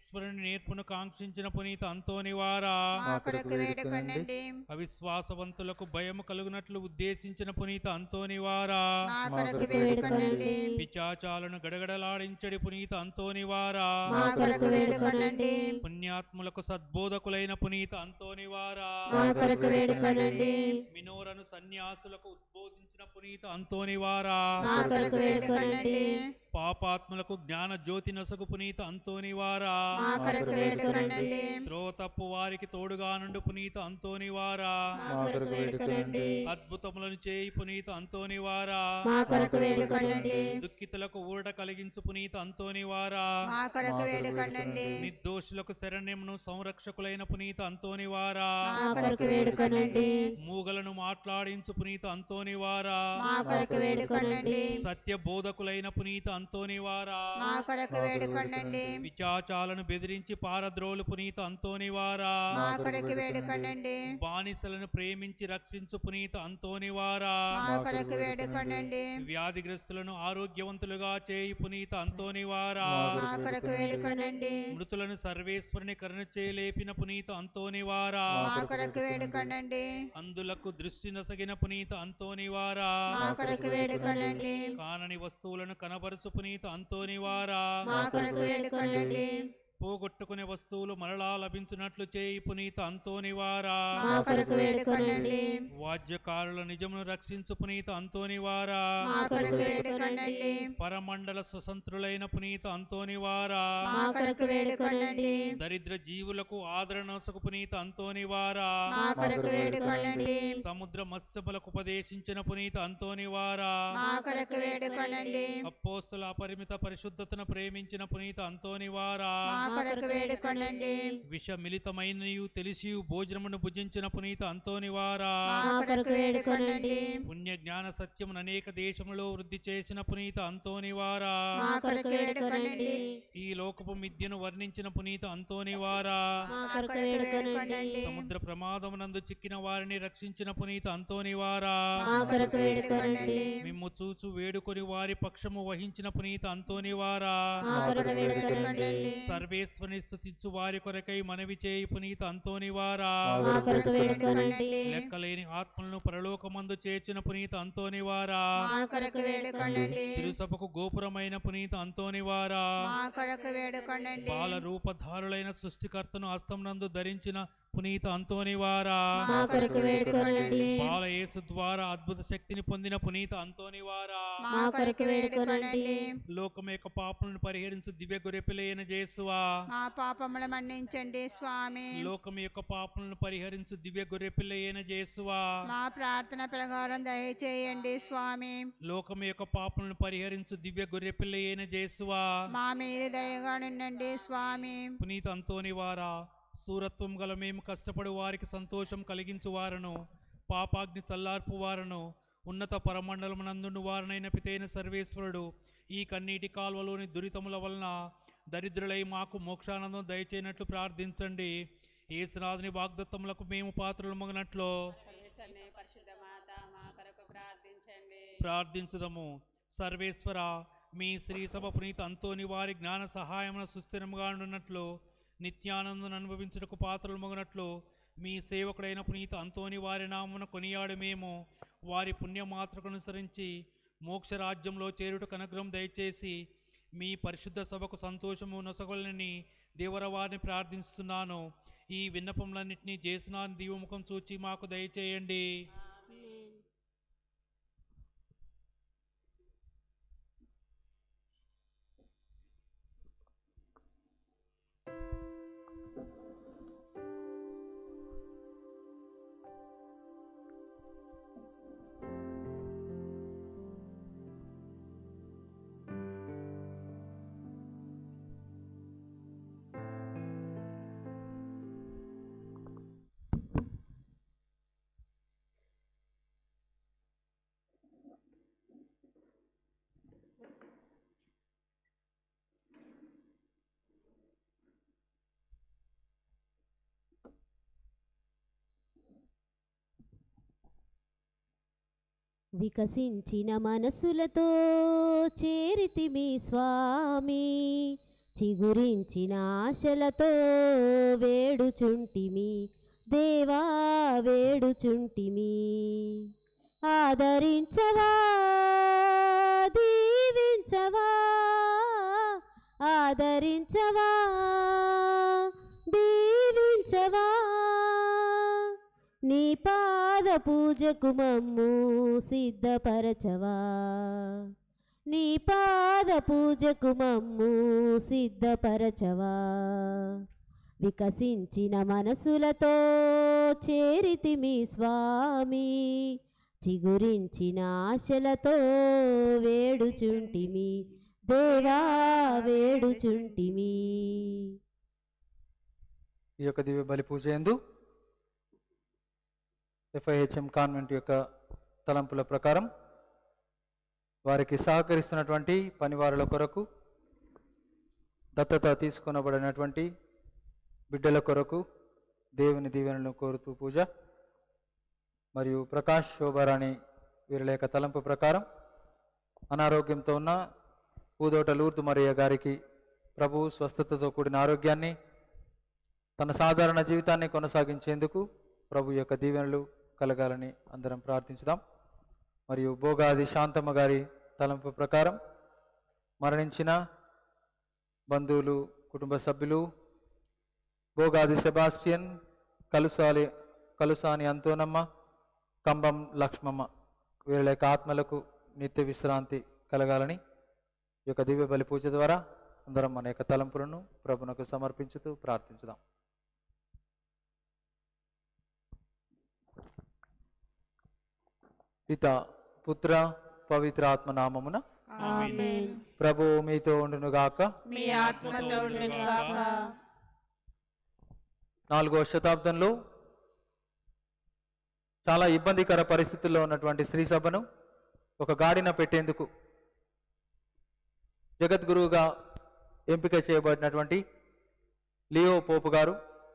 S1: సర్వేశ్వరుని నేర్పును కాంక్షించిన పునీత అంతోని వారా
S3: మా కొరకు వేడుకొనండి
S1: అవిశ్వాసవంతులకు భయము కలుగునట్లు ఉద్దేశించిన పునీత అంతోని వారా
S3: మా కొరకు వేడుకొనండి
S1: పిచాచాలను గడగడలాడించడి పునీత అంతోని వారా
S3: మా కొరకు వేడుకొనండి
S1: పుణ్యాత్ములకు సద్బోధకులైన పునీత అంతోని వారా
S2: మా కొరకు వేడుకొనండి
S1: మినోరను సన్యాసులకు ఉద్బోధించిన పునీత అంతోని వారా
S3: మా కొరకు వేడుకొనండి
S1: పాపాత్ములకు జ్ఞాన జ్యోతి నొసగు పునీత అంతోని వారా
S3: మా కొరకు వేడుకొనండి
S1: త్రోతప్పు వారికి తోడుగా నుండు పునీత అంతోని వారా
S2: మా కొరకు వేడుకొనండి
S1: అద్భుతములను చేయి పునీత అంతోని వారా
S2: మా కొరకు వేడుకొనండి
S1: దుఃఖితులకు ఊరట కలిగించు పునీత అంతోని వారా
S3: మా కొరకు వేడుకొనండి
S1: నిర్దోషులకు శరణ్యమును సంరక్షకులైన పునీత అంతోని వారా
S2: మా కొరకు వేడుకొనండి
S1: మూగలను మాట్లాడించు పునీత అంతోని వారా
S3: మా కొరకు వేడుకొనండి
S1: సత్య బోధకులైన పునీత అంతోని వారా
S3: మా కొరకు వేడుకొనండి
S1: పిచాచాలను బెదిరించి పారద్రోలు పునీత అంతోని వారా
S3: మా కొరకు వేడుకొనండి
S1: బానిసలను ప్రేమించి రక్షించు పునీత అంతోని వారా
S3: మా కొరకు వేడుకొనండి
S1: వ్యాధిగ్రస్తులను ఆరోగ్యవంతులుగా చేయి పునీత అంతోని వారా
S3: మా కొరకు వేడుకొనండి
S1: మృతులను సర్వేశ్వరుని కరుణ చేయలేపిన పునీత అంతోని వారా
S3: మా కొరకు వేడుకొనండి
S1: అందులకు దృష్టి నొసగిన పునీత అంతోని వారా
S3: మా కొరకు వేడుకొనండి
S1: కానని వస్తువులను కనబరుచు పునీత అంతోని వారా
S3: మా కొరకు వేడుకొనండి
S1: పోగొట్టుకునే వస్తువులు మరలా లభించినట్లు చేయి పునీత అంతోని వారా
S3: మా కొరకు వేడుకొనండి
S1: వాద్యకారుల నిజమును రక్షించు పునీత అంతోని వారా
S3: మా కొరకు వేడుకొనండి
S1: పరమండల స్వతంత్రులైన పునీత అంతోని వారా
S3: మా కొరకు వేడుకొనండి
S1: దరిద్ర జీవులకు ఆదరణసకు పునీత అంతోని వారా
S3: మా కొరకు వేడుకొనండి
S1: సముద్ర మత్స్యములకు ఉపదేశించిన పునీత అంతోని వారా
S3: మా కొరకు వేడుకొనండి
S1: అపోస్తుల అపరిమిత పరిశుద్ధతను ప్రేమించిన పునీత అంతోని వారా
S3: మా కొరకు వేడుకొనండి
S1: విష మిలితమైనయు తెలిసి భోజనమును భుజించిన పునీత అంతోని వారా
S3: మా కొరకు వేడుకొనండి
S1: పుణ్య జ్ఞాన సత్యమును అనేక దేశములో వృద్ధి చేసిన పునీత అంతోని వారా
S3: మా కొరకు వేడుకొనండి
S1: ఈ లోకపు మిథ్యను వర్ణించిన పునీత అంతోని వారా
S2: మా కొరకు వేడుకొనండి
S1: సముద్ర ప్రమాదమునందు చిక్కిన వారిని రక్షించిన పునీత అంతోని వారా
S2: మా కొరకు వేడుకొనండి
S1: మిమ్ము చూచు వేడుకొని వారి పక్షము వహించిన పునీత అంతోని వారా
S2: మా కొరకు వేడుకొనండి
S1: సర్వేశ్వరుని స్తుతించు వారి కొరకై మనవి చేయి పునీత అంతోని వారా
S2: మా కొరకు వేడుకొనండి
S1: లెక్కలేని ఆత్మలను పరలోకమందు చేర్చిన పునీత అంతోని వారా
S3: మా కొరకు వేడుకొనండి
S1: తిరుసభకు గోపురమైన పునీత అంతోని వారా
S3: మా కొరకు వేడుకొనండి
S1: బాల రూపధారులైన సృష్టికర్తను హస్తం ధరించిన పునీత అంతోని వారా
S2: మా కొరకు వేడుకొనండి
S1: బాల యేసు ద్వారా అద్భుత శక్తిని పొందిన పునీత అంతోని వారా
S3: మా కొరకు వేడుకొనండి
S1: లోకం యొక్క పాపలను పరిహరించు దివ్య గొర్రెపిలైన జేసువా
S3: మా పాపములు మన్నించండి స్వామి
S1: లోకం యొక్క పాపలను పరిహరించు దివ్య గొర్రెపిల్లయైన జేసువా
S3: మా ప్రార్థన ప్రకారం దయచేయండి స్వామి
S1: లోకం యొక్క పాపలను పరిహరించు దివ్య గొర్రెపిల్లయైన జేసువా
S3: మా మీద దయగా నుండండి స్వామి
S1: పునీత అంతోని వారా సూరత్వం గల మేము కష్టపడు వారికి సంతోషం కలిగించు వారను పాపాగ్ని చల్లార్పు వారను ఉన్నత పరమండలమునందును వారనైన పితైన సర్వేశ్వరుడు ఈ కన్నీటి కాల్వలోని దురితముల వలన దరిద్రులై మాకు మోక్షానందం దయచేయనట్లు ప్రార్థించండి ఏసునాథుని వాగ్దత్తములకు మేము పాత్రలు మగినట్లు
S4: సర్వేశ్వరుని పరిశుద్ధ మాత మా కొరకు ప్రార్థించండి
S1: ప్రార్థించుదము సర్వేశ్వర మీ శ్రీ సభ పునీత అంతోని వారి జ్ఞాన సహాయమున సుస్థిరముగా ఉండున్నట్లు నిత్యానందం అనుభవించుటకు పాత్రలు మొగనట్లు మీ సేవకుడైన పునీత అంతోని వారి నామమున కొనియాడు మేము వారి పుణ్యమాత్రకు అనుసరించి మోక్షరాజ్యంలో చేరుటకు అనుగ్రహం దయచేసి మీ పరిశుద్ధ సభకు సంతోషము నొసగలని దేవర వారిని ప్రార్థిస్తున్నాను ఈ విన్నపములన్నింటినీ జేసునాథ్ దీవముఖం చూచి మాకు దయచేయండి
S2: వికసించిన మనసులతో చేరితిమి స్వామి చిగురించిన ఆశలతో వేడుచుంటిమి దేవా వేడుచుంటిమి ఆదరించవా దీవించవా ఆదరించవా దీవించవా నీ పాద పూజకు మమ్ము సిద్ధపరచవా నీ పాద పూజకు మమ్ము సిద్ధపరచవా వికసించిన మనసులతో చేరితిమి స్వామి చిగురించిన ఆశలతో వేడుచుంటిమి దేవా వేడుచుంటిమి
S6: ఈ యొక్క దివ్య బలి పూజ ఎందు ఎఫ్ఐహెచ్ఎం కాన్వెంట్ యొక్క తలంపుల ప్రకారం వారికి సహకరిస్తున్నటువంటి పనివారుల కొరకు దత్తత తీసుకొనబడినటువంటి బిడ్డల కొరకు దేవుని దీవెనలను కోరుతూ పూజ మరియు ప్రకాష్ శోభారాణి వీరుల యొక్క తలంపు ప్రకారం అనారోగ్యంతో ఉన్న పూదోట లూర్దు మరియ గారికి ప్రభు స్వస్థతతో కూడిన ఆరోగ్యాన్ని తన సాధారణ జీవితాన్ని కొనసాగించేందుకు ప్రభు యొక్క దీవెనలు కలగాలని అందరం ప్రార్థించుదాం మరియు భోగాది శాంతమ్మ గారి తలంపు ప్రకారం మరణించిన బంధువులు కుటుంబ సభ్యులు భోగాది సెబాస్టియన్ కలుసాలి కలుసాని అంతోనమ్మ కంబం లక్ష్మమ్మ వీళ్ళ యొక్క ఆత్మలకు నిత్య విశ్రాంతి కలగాలని ఈ యొక్క దివ్య బలి పూజ ద్వారా అందరం మన యొక్క తలంపులను ప్రభునకు సమర్పించుతూ ప్రార్థించుదాం పిత పుత్ర పవిత్ర ఆత్మ నామమున
S2: ఆమేన్
S6: ప్రభు మీతో ఉండునుగాక
S3: మీ ఆత్మతో ఉండునుగాక
S6: నాలుగో శతాబ్దంలో చాలా ఇబ్బందికర పరిస్థితుల్లో ఉన్నటువంటి స్త్రీ సభను ఒక గాడిన పెట్టేందుకు జగద్గురువుగా ఎంపిక చేయబడినటువంటి లియో పోపు గారు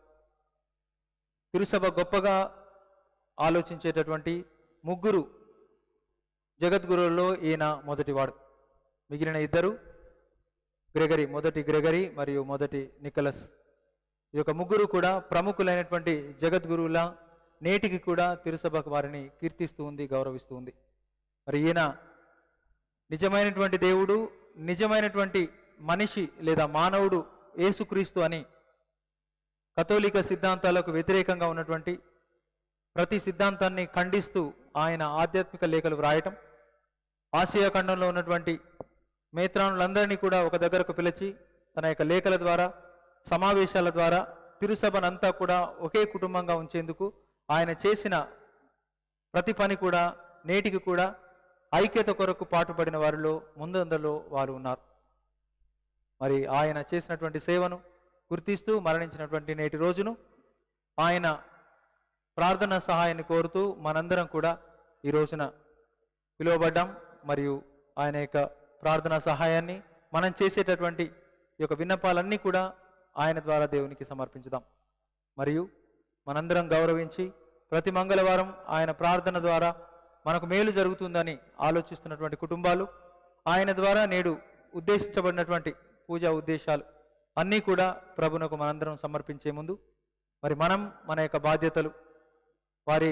S6: తిరుసభ గొప్పగా ఆలోచించేటటువంటి ముగ్గురు జగద్గురువుల్లో ఈయన మొదటివాడు మిగిలిన ఇద్దరు గ్రెగరీ మొదటి గ్రెగరీ మరియు మొదటి నికలస్ ఈ యొక్క ముగ్గురు కూడా ప్రముఖులైనటువంటి జగద్గురువుల నేటికి కూడా తిరుసభకు వారిని కీర్తిస్తూ ఉంది గౌరవిస్తూ ఉంది మరి ఈయన నిజమైనటువంటి దేవుడు నిజమైనటువంటి మనిషి లేదా మానవుడు యేసుక్రీస్తు అని కథోలిక సిద్ధాంతాలకు వ్యతిరేకంగా ఉన్నటువంటి ప్రతి సిద్ధాంతాన్ని ఖండిస్తూ ఆయన ఆధ్యాత్మిక లేఖలు వ్రాయటం ఆసియా ఖండంలో ఉన్నటువంటి మేత్రానులందరినీ కూడా ఒక దగ్గరకు పిలిచి తన యొక్క లేఖల ద్వారా సమావేశాల ద్వారా తిరుసభనంతా కూడా ఒకే కుటుంబంగా ఉంచేందుకు ఆయన చేసిన ప్రతి పని కూడా నేటికి కూడా ఐక్యత కొరకు పాటుపడిన వారిలో ముందందరిలో వారు ఉన్నారు మరి ఆయన చేసినటువంటి సేవను గుర్తిస్తూ మరణించినటువంటి నేటి రోజును ఆయన ప్రార్థన సహాయాన్ని కోరుతూ మనందరం కూడా ఈ రోజున పిలువబడ్డాం మరియు ఆయన యొక్క ప్రార్థనా సహాయాన్ని మనం చేసేటటువంటి ఈ యొక్క విన్నపాలన్నీ కూడా ఆయన ద్వారా దేవునికి సమర్పించుదాం మరియు మనందరం గౌరవించి ప్రతి మంగళవారం ఆయన ప్రార్థన ద్వారా మనకు మేలు జరుగుతుందని ఆలోచిస్తున్నటువంటి కుటుంబాలు ఆయన ద్వారా నేడు ఉద్దేశించబడినటువంటి పూజా ఉద్దేశాలు అన్నీ కూడా ప్రభునకు మనందరం సమర్పించే ముందు మరి మనం మన యొక్క బాధ్యతలు వారి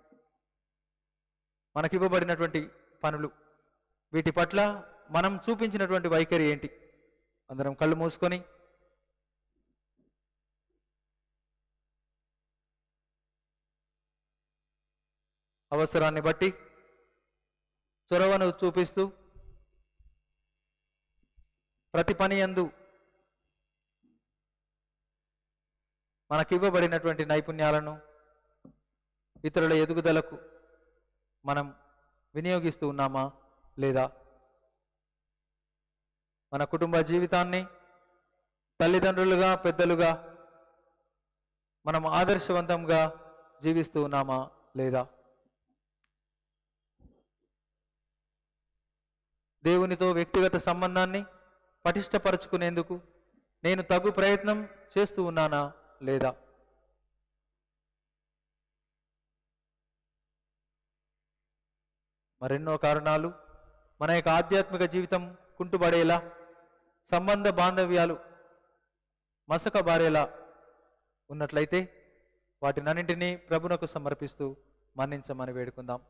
S6: మనకివ్వబడినటువంటి పనులు వీటి పట్ల మనం చూపించినటువంటి వైఖరి ఏంటి అందరం కళ్ళు మూసుకొని అవసరాన్ని బట్టి చొరవను చూపిస్తూ ప్రతి పని యందు మనకివ్వబడినటువంటి నైపుణ్యాలను ఇతరుల ఎదుగుదలకు మనం వినియోగిస్తూ ఉన్నామా లేదా మన కుటుంబ జీవితాన్ని తల్లిదండ్రులుగా పెద్దలుగా మనం ఆదర్శవంతంగా జీవిస్తూ ఉన్నామా లేదా దేవునితో వ్యక్తిగత సంబంధాన్ని పటిష్టపరుచుకునేందుకు నేను తగు ప్రయత్నం చేస్తూ ఉన్నానా లేదా మరెన్నో కారణాలు మన యొక్క ఆధ్యాత్మిక జీవితం కుంటుబడేలా సంబంధ బాంధవ్యాలు మసక బారేలా ఉన్నట్లయితే వాటినన్నింటినీ ప్రభునకు సమర్పిస్తూ మన్నించమని వేడుకుందాం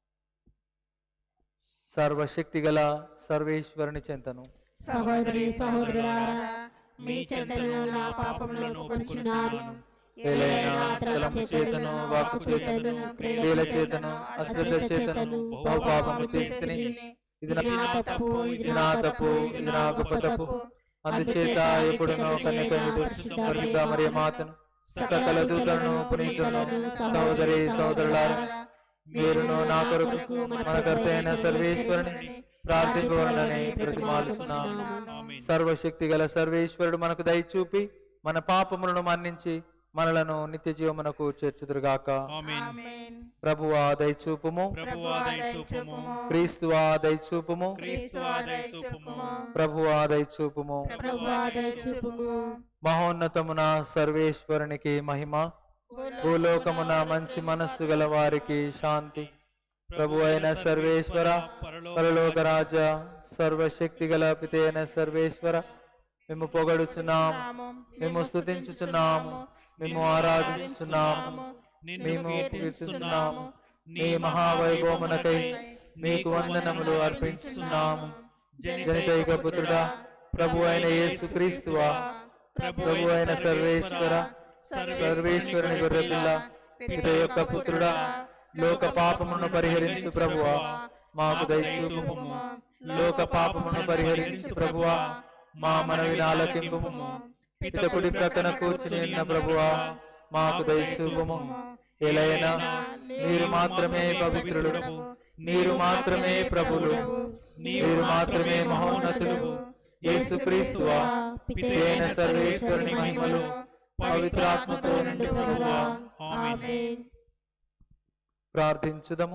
S6: సర్వశక్తి గల సర్వేశ్వరుని చెంతను
S2: సహోదరి సహోదరులారా మీ చెంతను నా పాపములను కొంచున్నాను
S6: ఏలైనా తలపు చేతను వాక్కు చేతను క్రియల చేతను అశ్రద్ధ చేతను బహుపాపము చేసిని ఇది నా
S2: ఇది నా తప్పు
S6: ఇది నా తప్పు ఇది నా గొప్ప తప్పు అందుచేత ఎప్పుడునో కన్యక పరిశుద్ధ మరియు మాతను సకల దూతలను పునీతులను సహోదరి సహోదరులారా మీరును నా కొరకు మన కర్త అయిన సర్వేశ్వరుని ప్రార్థింపవలనని ప్రతిమాలుతున్నాను
S1: ఆమేన్.
S6: సర్వశక్తి గల సర్వేశ్వరుడు మనకు దయచూపి మన పాపములను మన్నించి మనలను నిత్య జీవమునకు చేర్చుదురుగాక
S1: ఆమేన్
S6: ప్రభువా దయచూపుము
S1: ప్రభువా దయచూపుము
S6: క్రీస్తువా దయచూపుము
S1: క్రీస్తువా దయచూపుము
S6: ప్రభువా దయచూపుము
S2: ప్రభువా దయచూపుము
S6: మహోన్నతమున సర్వేశ్వరునికి మహిమ భూలోకమున మంచి మనస్సు గల వారికి శాంతి ప్రభు అయిన సర్వేశ్వర పరలోక రాజ సర్వశక్తి గల పితే అయిన సర్వేశ్వర మేము పొగడుచున్నాము మేము స్తుతించుచున్నాము మేము ఆరాధించుచున్నాము మేము కీర్తిస్తున్నాము నీ మహావైభవమునకై మీకు వందనములు అర్పించుచున్నాము జనితైక పుత్రుడా ప్రభు అయిన యేసుక్రీస్తువా ప్రభు అయిన సర్వేశ్వర సర్వేశ్వరుని గొర్రెపిల్ల పిత యొక్క పుత్రుడా లోక పాపమును పరిహరించు ప్రభువా మాకు దయచూపుము లోక పాపమును పరిహరించు ప్రభువా మా మనవిని ఆలకింపుము పిత కుడి ప్రక్కన కూర్చుని ఉన్న ప్రభువా మాకు దయచూపుము ఎలైనా మీరు మాత్రమే పవిత్రులు మీరు మాత్రమే ప్రభులు మీరు మాత్రమే మహోన్నతులు యేసుక్రీస్తువా పితైన సర్వేశ్వరుని మహిమలు పవిత్రాత్మతో నిండి ప్రభువా
S2: ఆమేన్
S6: ప్రార్థించుదము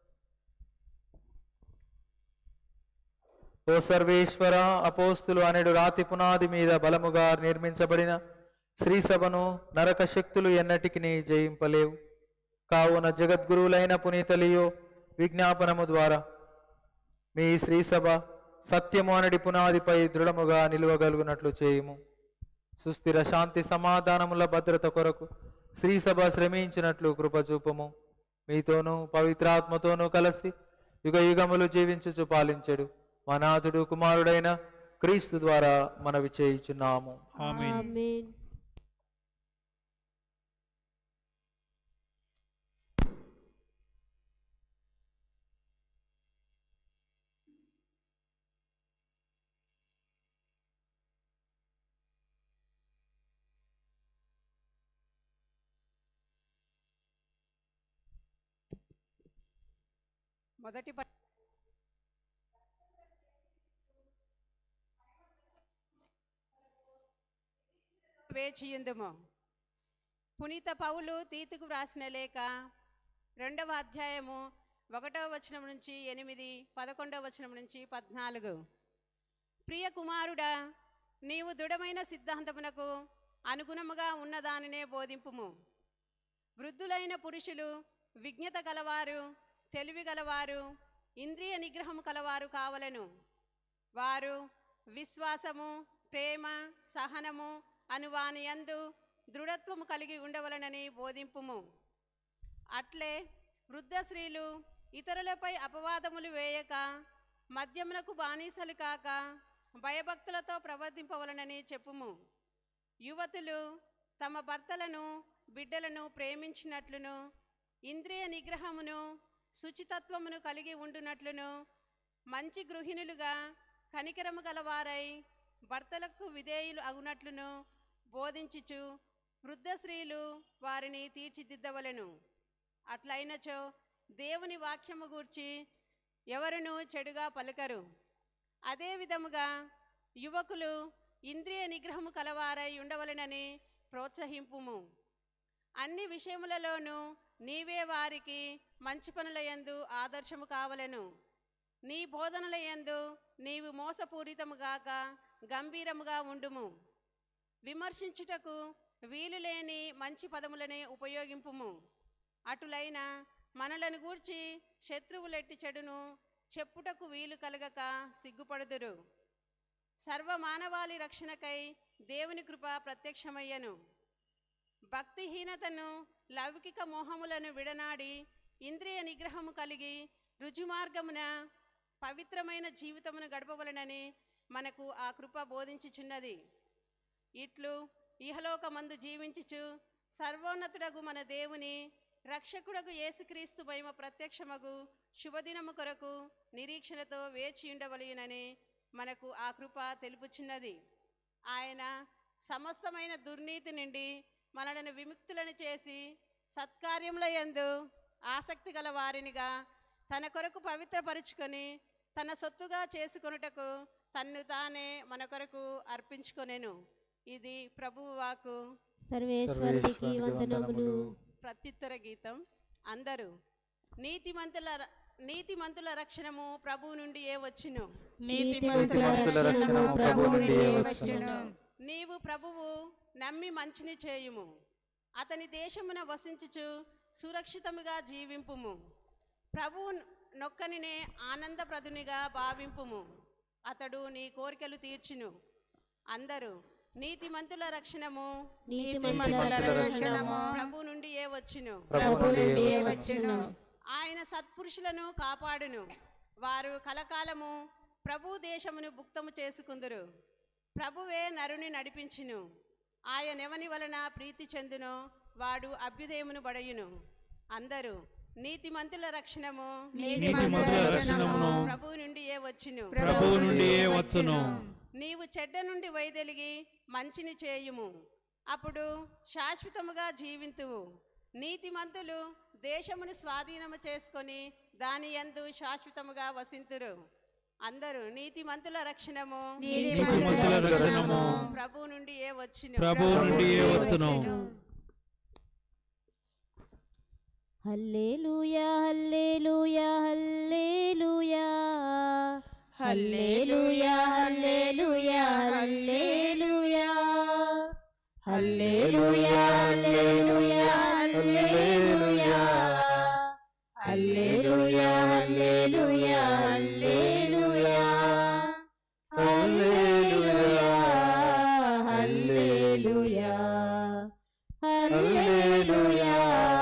S6: ఓ సర్వేశ్వర అపోస్తులు అనేడు రాతి పునాది మీద బలముగా నిర్మించబడిన శ్రీ సభను నరక శక్తులు ఎన్నటికి జయింపలేవు కావున జగద్గురువులైన పునీతలియో విజ్ఞాపనము ద్వారా మీ శ్రీసభ సత్యము అనడి పునాదిపై దృఢముగా నిలువగలుగునట్లు చేయుము సుస్థిర శాంతి సమాధానముల భద్రత కొరకు శ్రీసభ శ్రమించినట్లు కృపచూపము మీతోనూ పవిత్రాత్మతోనూ కలిసి యుగ యుగములు జీవించుచు పాలించెడు మా నాథుడు కుమారుడైన క్రీస్తు ద్వారా మనవి చేయుచున్నాము
S1: ఆమేన్
S2: ఆమేన్
S4: మొదటి ప- వేచియుందుము పునీత పౌలు తీతుకు వ్రాసిన లేఖ రెండవ అధ్యాయము ఒకటవ వచనం నుంచి ఎనిమిది పదకొండవ వచనం నుంచి పద్నాలుగు ప్రియ కుమారుడా నీవు దృఢమైన సిద్ధాంతమునకు అనుగుణముగా ఉన్నదానినే బోధింపుము వృద్ధులైన పురుషులు విజ్ఞత గలవారు తెలివి గలవారు ఇంద్రియ నిగ్రహము కలవారు కావలను వారు విశ్వాసము ప్రేమ సహనము అను వాని యందు దృఢత్వము కలిగి ఉండవలనని బోధింపుము అట్లే వృద్ధ స్త్రీలు ఇతరులపై అపవాదములు వేయక మద్యమునకు బానిసలు కాక భయభక్తులతో ప్రవర్తింపవలనని చెప్పుము యువతులు తమ భర్తలను బిడ్డలను ప్రేమించినట్లును ఇంద్రియ నిగ్రహమును శుచితత్వమును కలిగి ఉండునట్లును మంచి గృహిణులుగా కనికరము గలవారై భర్తలకు విధేయులు అగునట్లును బోధించుచు వృద్ధ స్త్రీలు వారిని తీర్చిదిద్దవలెను అట్లయినచో దేవుని వాక్యము గూర్చి ఎవరును చెడుగా పలుకరు అదే విధముగా యువకులు ఇంద్రియ నిగ్రహము కలవారై ఉండవలెనని ప్రోత్సహింపుము అన్ని విషయములలోనూ నీవే వారికి మంచి పనుల యందు ఆదర్శము కావలెను నీ బోధనల యందు నీవు మోసపూరితము గాక గంభీరముగా ఉండుము విమర్శించుటకు వీలు లేని మంచి పదములనే ఉపయోగింపుము అటులైన మనలను గూర్చి శత్రువులెట్టి చెడును చెప్పుటకు వీలు కలగక సిగ్గుపడుదురు సర్వ మానవాళి రక్షణకై దేవుని కృప ప్రత్యక్షమయ్యను భక్తిహీనతను లౌకిక మోహములను విడనాడి ఇంద్రియ నిగ్రహము కలిగి రుజుమార్గమున పవిత్రమైన జీవితమును గడపవలనని మనకు ఆ కృప బోధించుచున్నది ఇట్లు ఇహలోకమందు జీవించుచు సర్వోన్నతుడగు మన దేవుని రక్షకుడగు యేసుక్రీస్తు మహిమ ప్రత్యక్షమగు శుభదినము కొరకు నిరీక్షణతో వేచి ఉండవలయునని మనకు ఆ కృప తెలుపుచున్నది ఆయన సమస్తమైన దుర్నీతి నుండి మనలను విముక్తులను చేసి సత్కార్యముల యందు ఆసక్తి గల వారినిగా తన కొరకు పవిత్రపరుచుకొని తన సొత్తుగా చేసుకొనుటకు తన్ను తానే మన కొరకు అర్పించుకొనెను ఇది ప్రభువు వాకు
S2: సర్వేశ్వరునికి
S6: సర్వేశ్వరునికి
S2: వందనములు
S6: వందనములు.
S4: ప్రత్యుత్తర గీతం అందరూ నీతిమంతుల నీతిమంతుల రక్షణము ప్రభువు నుండి ఏ వచ్చును
S2: నీతిమంతుల
S6: నీతిమంతుల
S2: రక్షణము
S6: రక్షణము
S2: ప్రభు
S6: ప్రభువు
S2: నుండి
S6: నుండి
S2: వచ్చును
S4: నీవు ప్రభువు నమ్మి మంచిని చేయుము అతని దేశమున వసించుచు సురక్షితముగా జీవింపుము ప్రభువు నొక్కనినే ఆనందప్రదునిగా భావింపుము అతడు నీ కోరికలు తీర్చును అందరూ నీతిమంతుల రక్షణము
S2: నీతిమంతుల రక్షణము
S4: ప్రభు నుండి ఏ వచ్చును
S6: ప్రభు నుండి
S2: ఏ
S6: వచ్చును.
S4: ఆయన సత్పురుషులను కాపాడును వారు కలకాలము ప్రభు దేశమును భుక్తము చేసుకుందురు ప్రభువే నరుని నడిపించును ఆయనెవని వలన ప్రీతి చెందునో వాడు అభ్యుదయమును బడయును అందరూ నీతిమంతుల రక్షణము
S1: నీతిమంతుల రక్షణమును
S4: ప్రభు నుండి ఏ వచ్చును
S1: ప్రభువు నుండి ఏ వచ్చును
S4: నీవు చెడ్డ నుండి వైదొలిగి మంచిని చేయుము అప్పుడు శాశ్వతముగా జీవింతువు నీతిమంతులు దేశమును స్వాధీనము చేసుకొని దాని యందు శాశ్వతముగా వసింతురు అందరూ నీతిమంతుల రక్షణము
S1: నీతిమంతుల రక్షణము
S4: ప్రభు నుండి ఏ వచ్చును
S1: ప్రభువు నుండి ఏ వచ్చును
S2: హల్లెలూయా హల్లెలూయా హల్లెలూయా హల్లెలూయా హల్లెలూయా హల్లెలూయా హల్లెలూయా హల్లెలూయా హల్లెలూయా హల్లెలూయా హల్లెలూయా హల్లెలూయా హల్లెలూయా హల్లెలూయా హల్లెలూయా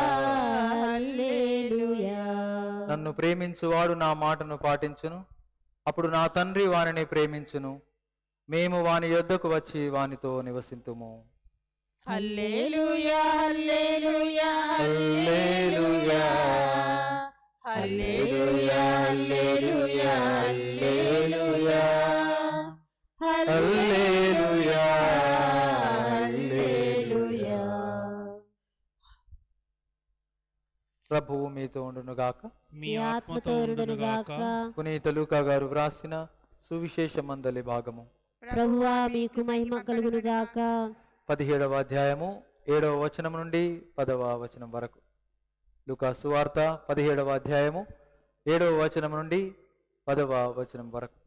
S2: హల్లెలూయా
S6: నన్ను ప్రేమించువాడు నా మాటను పాటించును అప్పుడు నా తండ్రి వానిని ప్రేమించును మేము వాని యొద్దకు వచ్చి వానితో నివసింతుము
S2: హల్లెలూయా హల్లెలూయా
S6: హల్లెలూయా
S2: హల్లెలూయా హల్లెలూయా హల్లెలూయా
S6: హల్లెలూయా
S2: హల్లెలూయా
S6: ప్రభువు మీతో ఉండునుగాక
S1: మీ ఆత్మతో ఉండునుగాక
S6: పునీత లూకా గారు వ్రాసిన సువిశేష మందలి భాగము
S2: ప్రభువా మీకు మహిమ కలుగును గాక
S6: పదిహేడవ అధ్యాయము ఏడవ వచనం నుండి పదవ వచనం వరకు లూకా సువార్త పదిహేడవ అధ్యాయము ఏడవ వచనం నుండి పదవ వచనం వరకు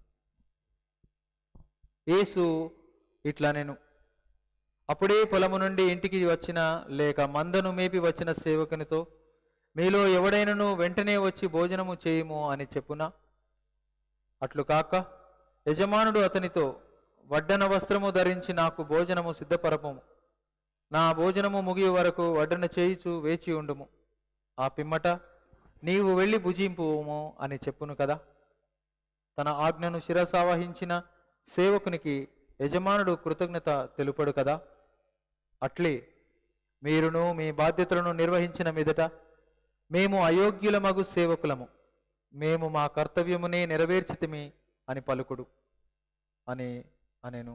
S6: యేసు ఇట్లా నేను అప్పుడే పొలము నుండి ఇంటికి వచ్చిన లేక మందను మేపి వచ్చిన సేవకునితో మీలో ఎవడైనను వెంటనే వచ్చి భోజనము చేయుము అని చెప్పునా అట్లు కాక యజమానుడు అతనితో వడ్డన వస్త్రము ధరించి నాకు భోజనము సిద్ధపరపము నా భోజనము ముగియ వరకు వడ్డన చేయిచు వేచి ఉండుము ఆ పిమ్మట నీవు వెళ్ళి భుజింపుము అని చెప్పును కదా తన ఆజ్ఞను శిరసావహించిన సేవకునికి యజమానుడు కృతజ్ఞత తెలుపడు కదా అట్లే మీరును మీ బాధ్యతలను నిర్వహించిన మీదట మేము అయోగ్యులమగు సేవకులము మేము మా కర్తవ్యమునే నెరవేర్చితిమి అని పలుకుడు అని అనేను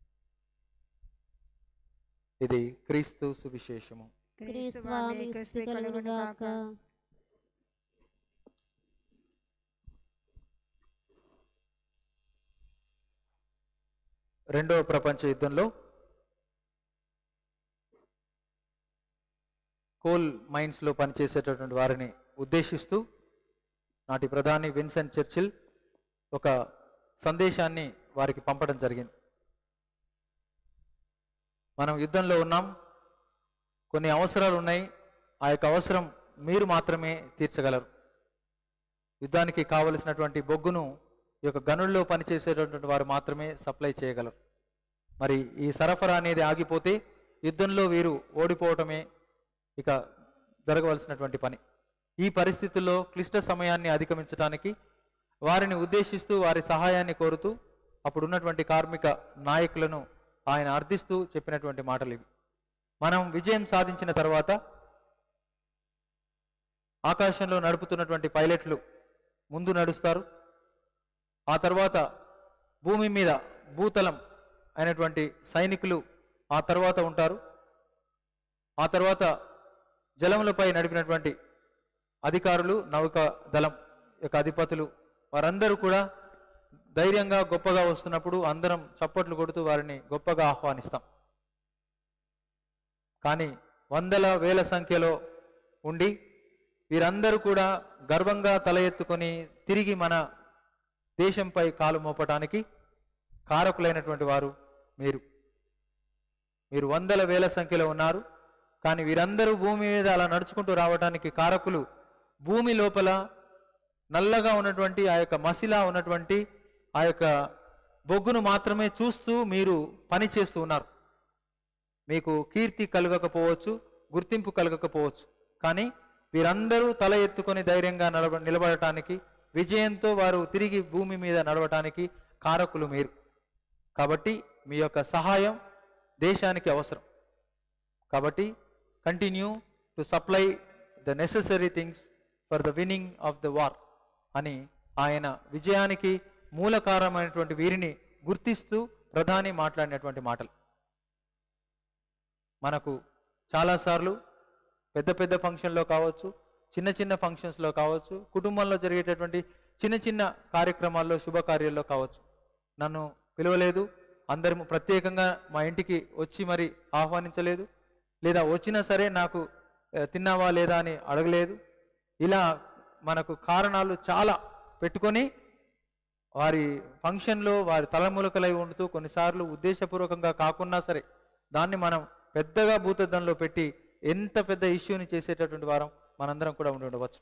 S6: ఇది క్రీస్తు సువిశేషము
S2: క్రీస్తువా మీకు స్తుతి కలుగును గాక
S6: రెండవ ప్రపంచ యుద్ధంలో కోల్ మైన్స్లో పనిచేసేటటువంటి వారిని ఉద్దేశిస్తూ నాటి ప్రధాని విన్సెంట్ చర్చిల్ ఒక సందేశాన్ని వారికి పంపడం జరిగింది మనం యుద్ధంలో ఉన్నాం కొన్ని అవసరాలు ఉన్నాయి ఆ యొక్క అవసరం మీరు మాత్రమే తీర్చగలరు యుద్ధానికి కావలసినటువంటి బొగ్గును ఈ యొక్క గనుల్లో పనిచేసేటటువంటి వారు మాత్రమే సప్లై చేయగలరు మరి ఈ సరఫరా అనేది ఆగిపోతే యుద్ధంలో వీరు ఓడిపోవటమే ఇక జరగవలసినటువంటి పని ఈ పరిస్థితుల్లో క్లిష్ట సమయాన్ని అధిగమించడానికి వారిని ఉద్దేశిస్తూ వారి సహాయాన్ని కోరుతూ అప్పుడున్నటువంటి కార్మిక నాయకులను ఆయన అర్థిస్తూ చెప్పినటువంటి మాటలు ఇవి మనం విజయం సాధించిన తర్వాత ఆకాశంలో నడుపుతున్నటువంటి పైలట్లు ముందు నడుస్తారు ఆ తర్వాత భూమి మీద భూతలం అయినటువంటి సైనికులు ఆ తర్వాత ఉంటారు ఆ తర్వాత జలములపై నడిపినటువంటి అధికారులు నౌకా దళం యొక్క అధిపతులు వారందరూ కూడా ధైర్యంగా గొప్పగా వస్తున్నప్పుడు అందరం చప్పట్లు కొడుతూ వారిని గొప్పగా ఆహ్వానిస్తాం కానీ వందల వేల సంఖ్యలో ఉండి వీరందరూ కూడా గర్వంగా తల ఎత్తుకొని తిరిగి మన దేశంపై కాలు మోపటానికి కారకులైనటువంటి వారు మీరు మీరు వందల వేల సంఖ్యలో ఉన్నారు కానీ వీరందరూ భూమి మీద అలా నడుచుకుంటూ రావడానికి కారకులు భూమి లోపల నల్లగా ఉన్నటువంటి ఆ యొక్క మసిలా ఉన్నటువంటి ఆ యొక్క బొగ్గును మాత్రమే చూస్తూ మీరు పని చేస్తూ ఉన్నారు మీకు కీర్తి కలగకపోవచ్చు గుర్తింపు కలగకపోవచ్చు కానీ వీరందరూ తల ఎత్తుకొని ధైర్యంగా నడవ నిలబడటానికి విజయంతో వారు తిరిగి భూమి మీద నడవటానికి కారకులు మీరు కాబట్టి మీ యొక్క సహాయం దేశానికి అవసరం కాబట్టి continue to supply the necessary things for the winning of the war అని ఆయన విజయానికి మూలకారమైనటువంటి వీరిని గుర్తిస్తూ ప్రధాని మాట్లాడినటువంటి మాటలు మనకు చాలాసార్లు పెద్ద పెద్ద ఫంక్షన్లో కావచ్చు చిన్న చిన్న ఫంక్షన్స్లో కావచ్చు కుటుంబంలో జరిగేటటువంటి చిన్న చిన్న కార్యక్రమాల్లో శుభకార్యాల్లో కావచ్చు నన్ను పిలవలేదు అందరు ప్రత్యేకంగా మా ఇంటికి వచ్చి మరి ఆహ్వానించలేదు లేదా వచ్చినా సరే నాకు ఆ, తిన్నావా లేదా అని అడగలేదు ఇలా మనకు కారణాలు చాలా పెట్టుకొని వారి ఫంక్షన్లో వారి తలములకలై ఉండుతూ కొన్నిసార్లు ఉద్దేశపూర్వకంగా కాకున్నా సరే దాన్ని మనం పెద్దగా భూతద్దంలో పెట్టి ఎంత పెద్ద ఇష్యూని చేసేటటువంటి వారం మనందరం కూడా ఉండి ఉండవచ్చు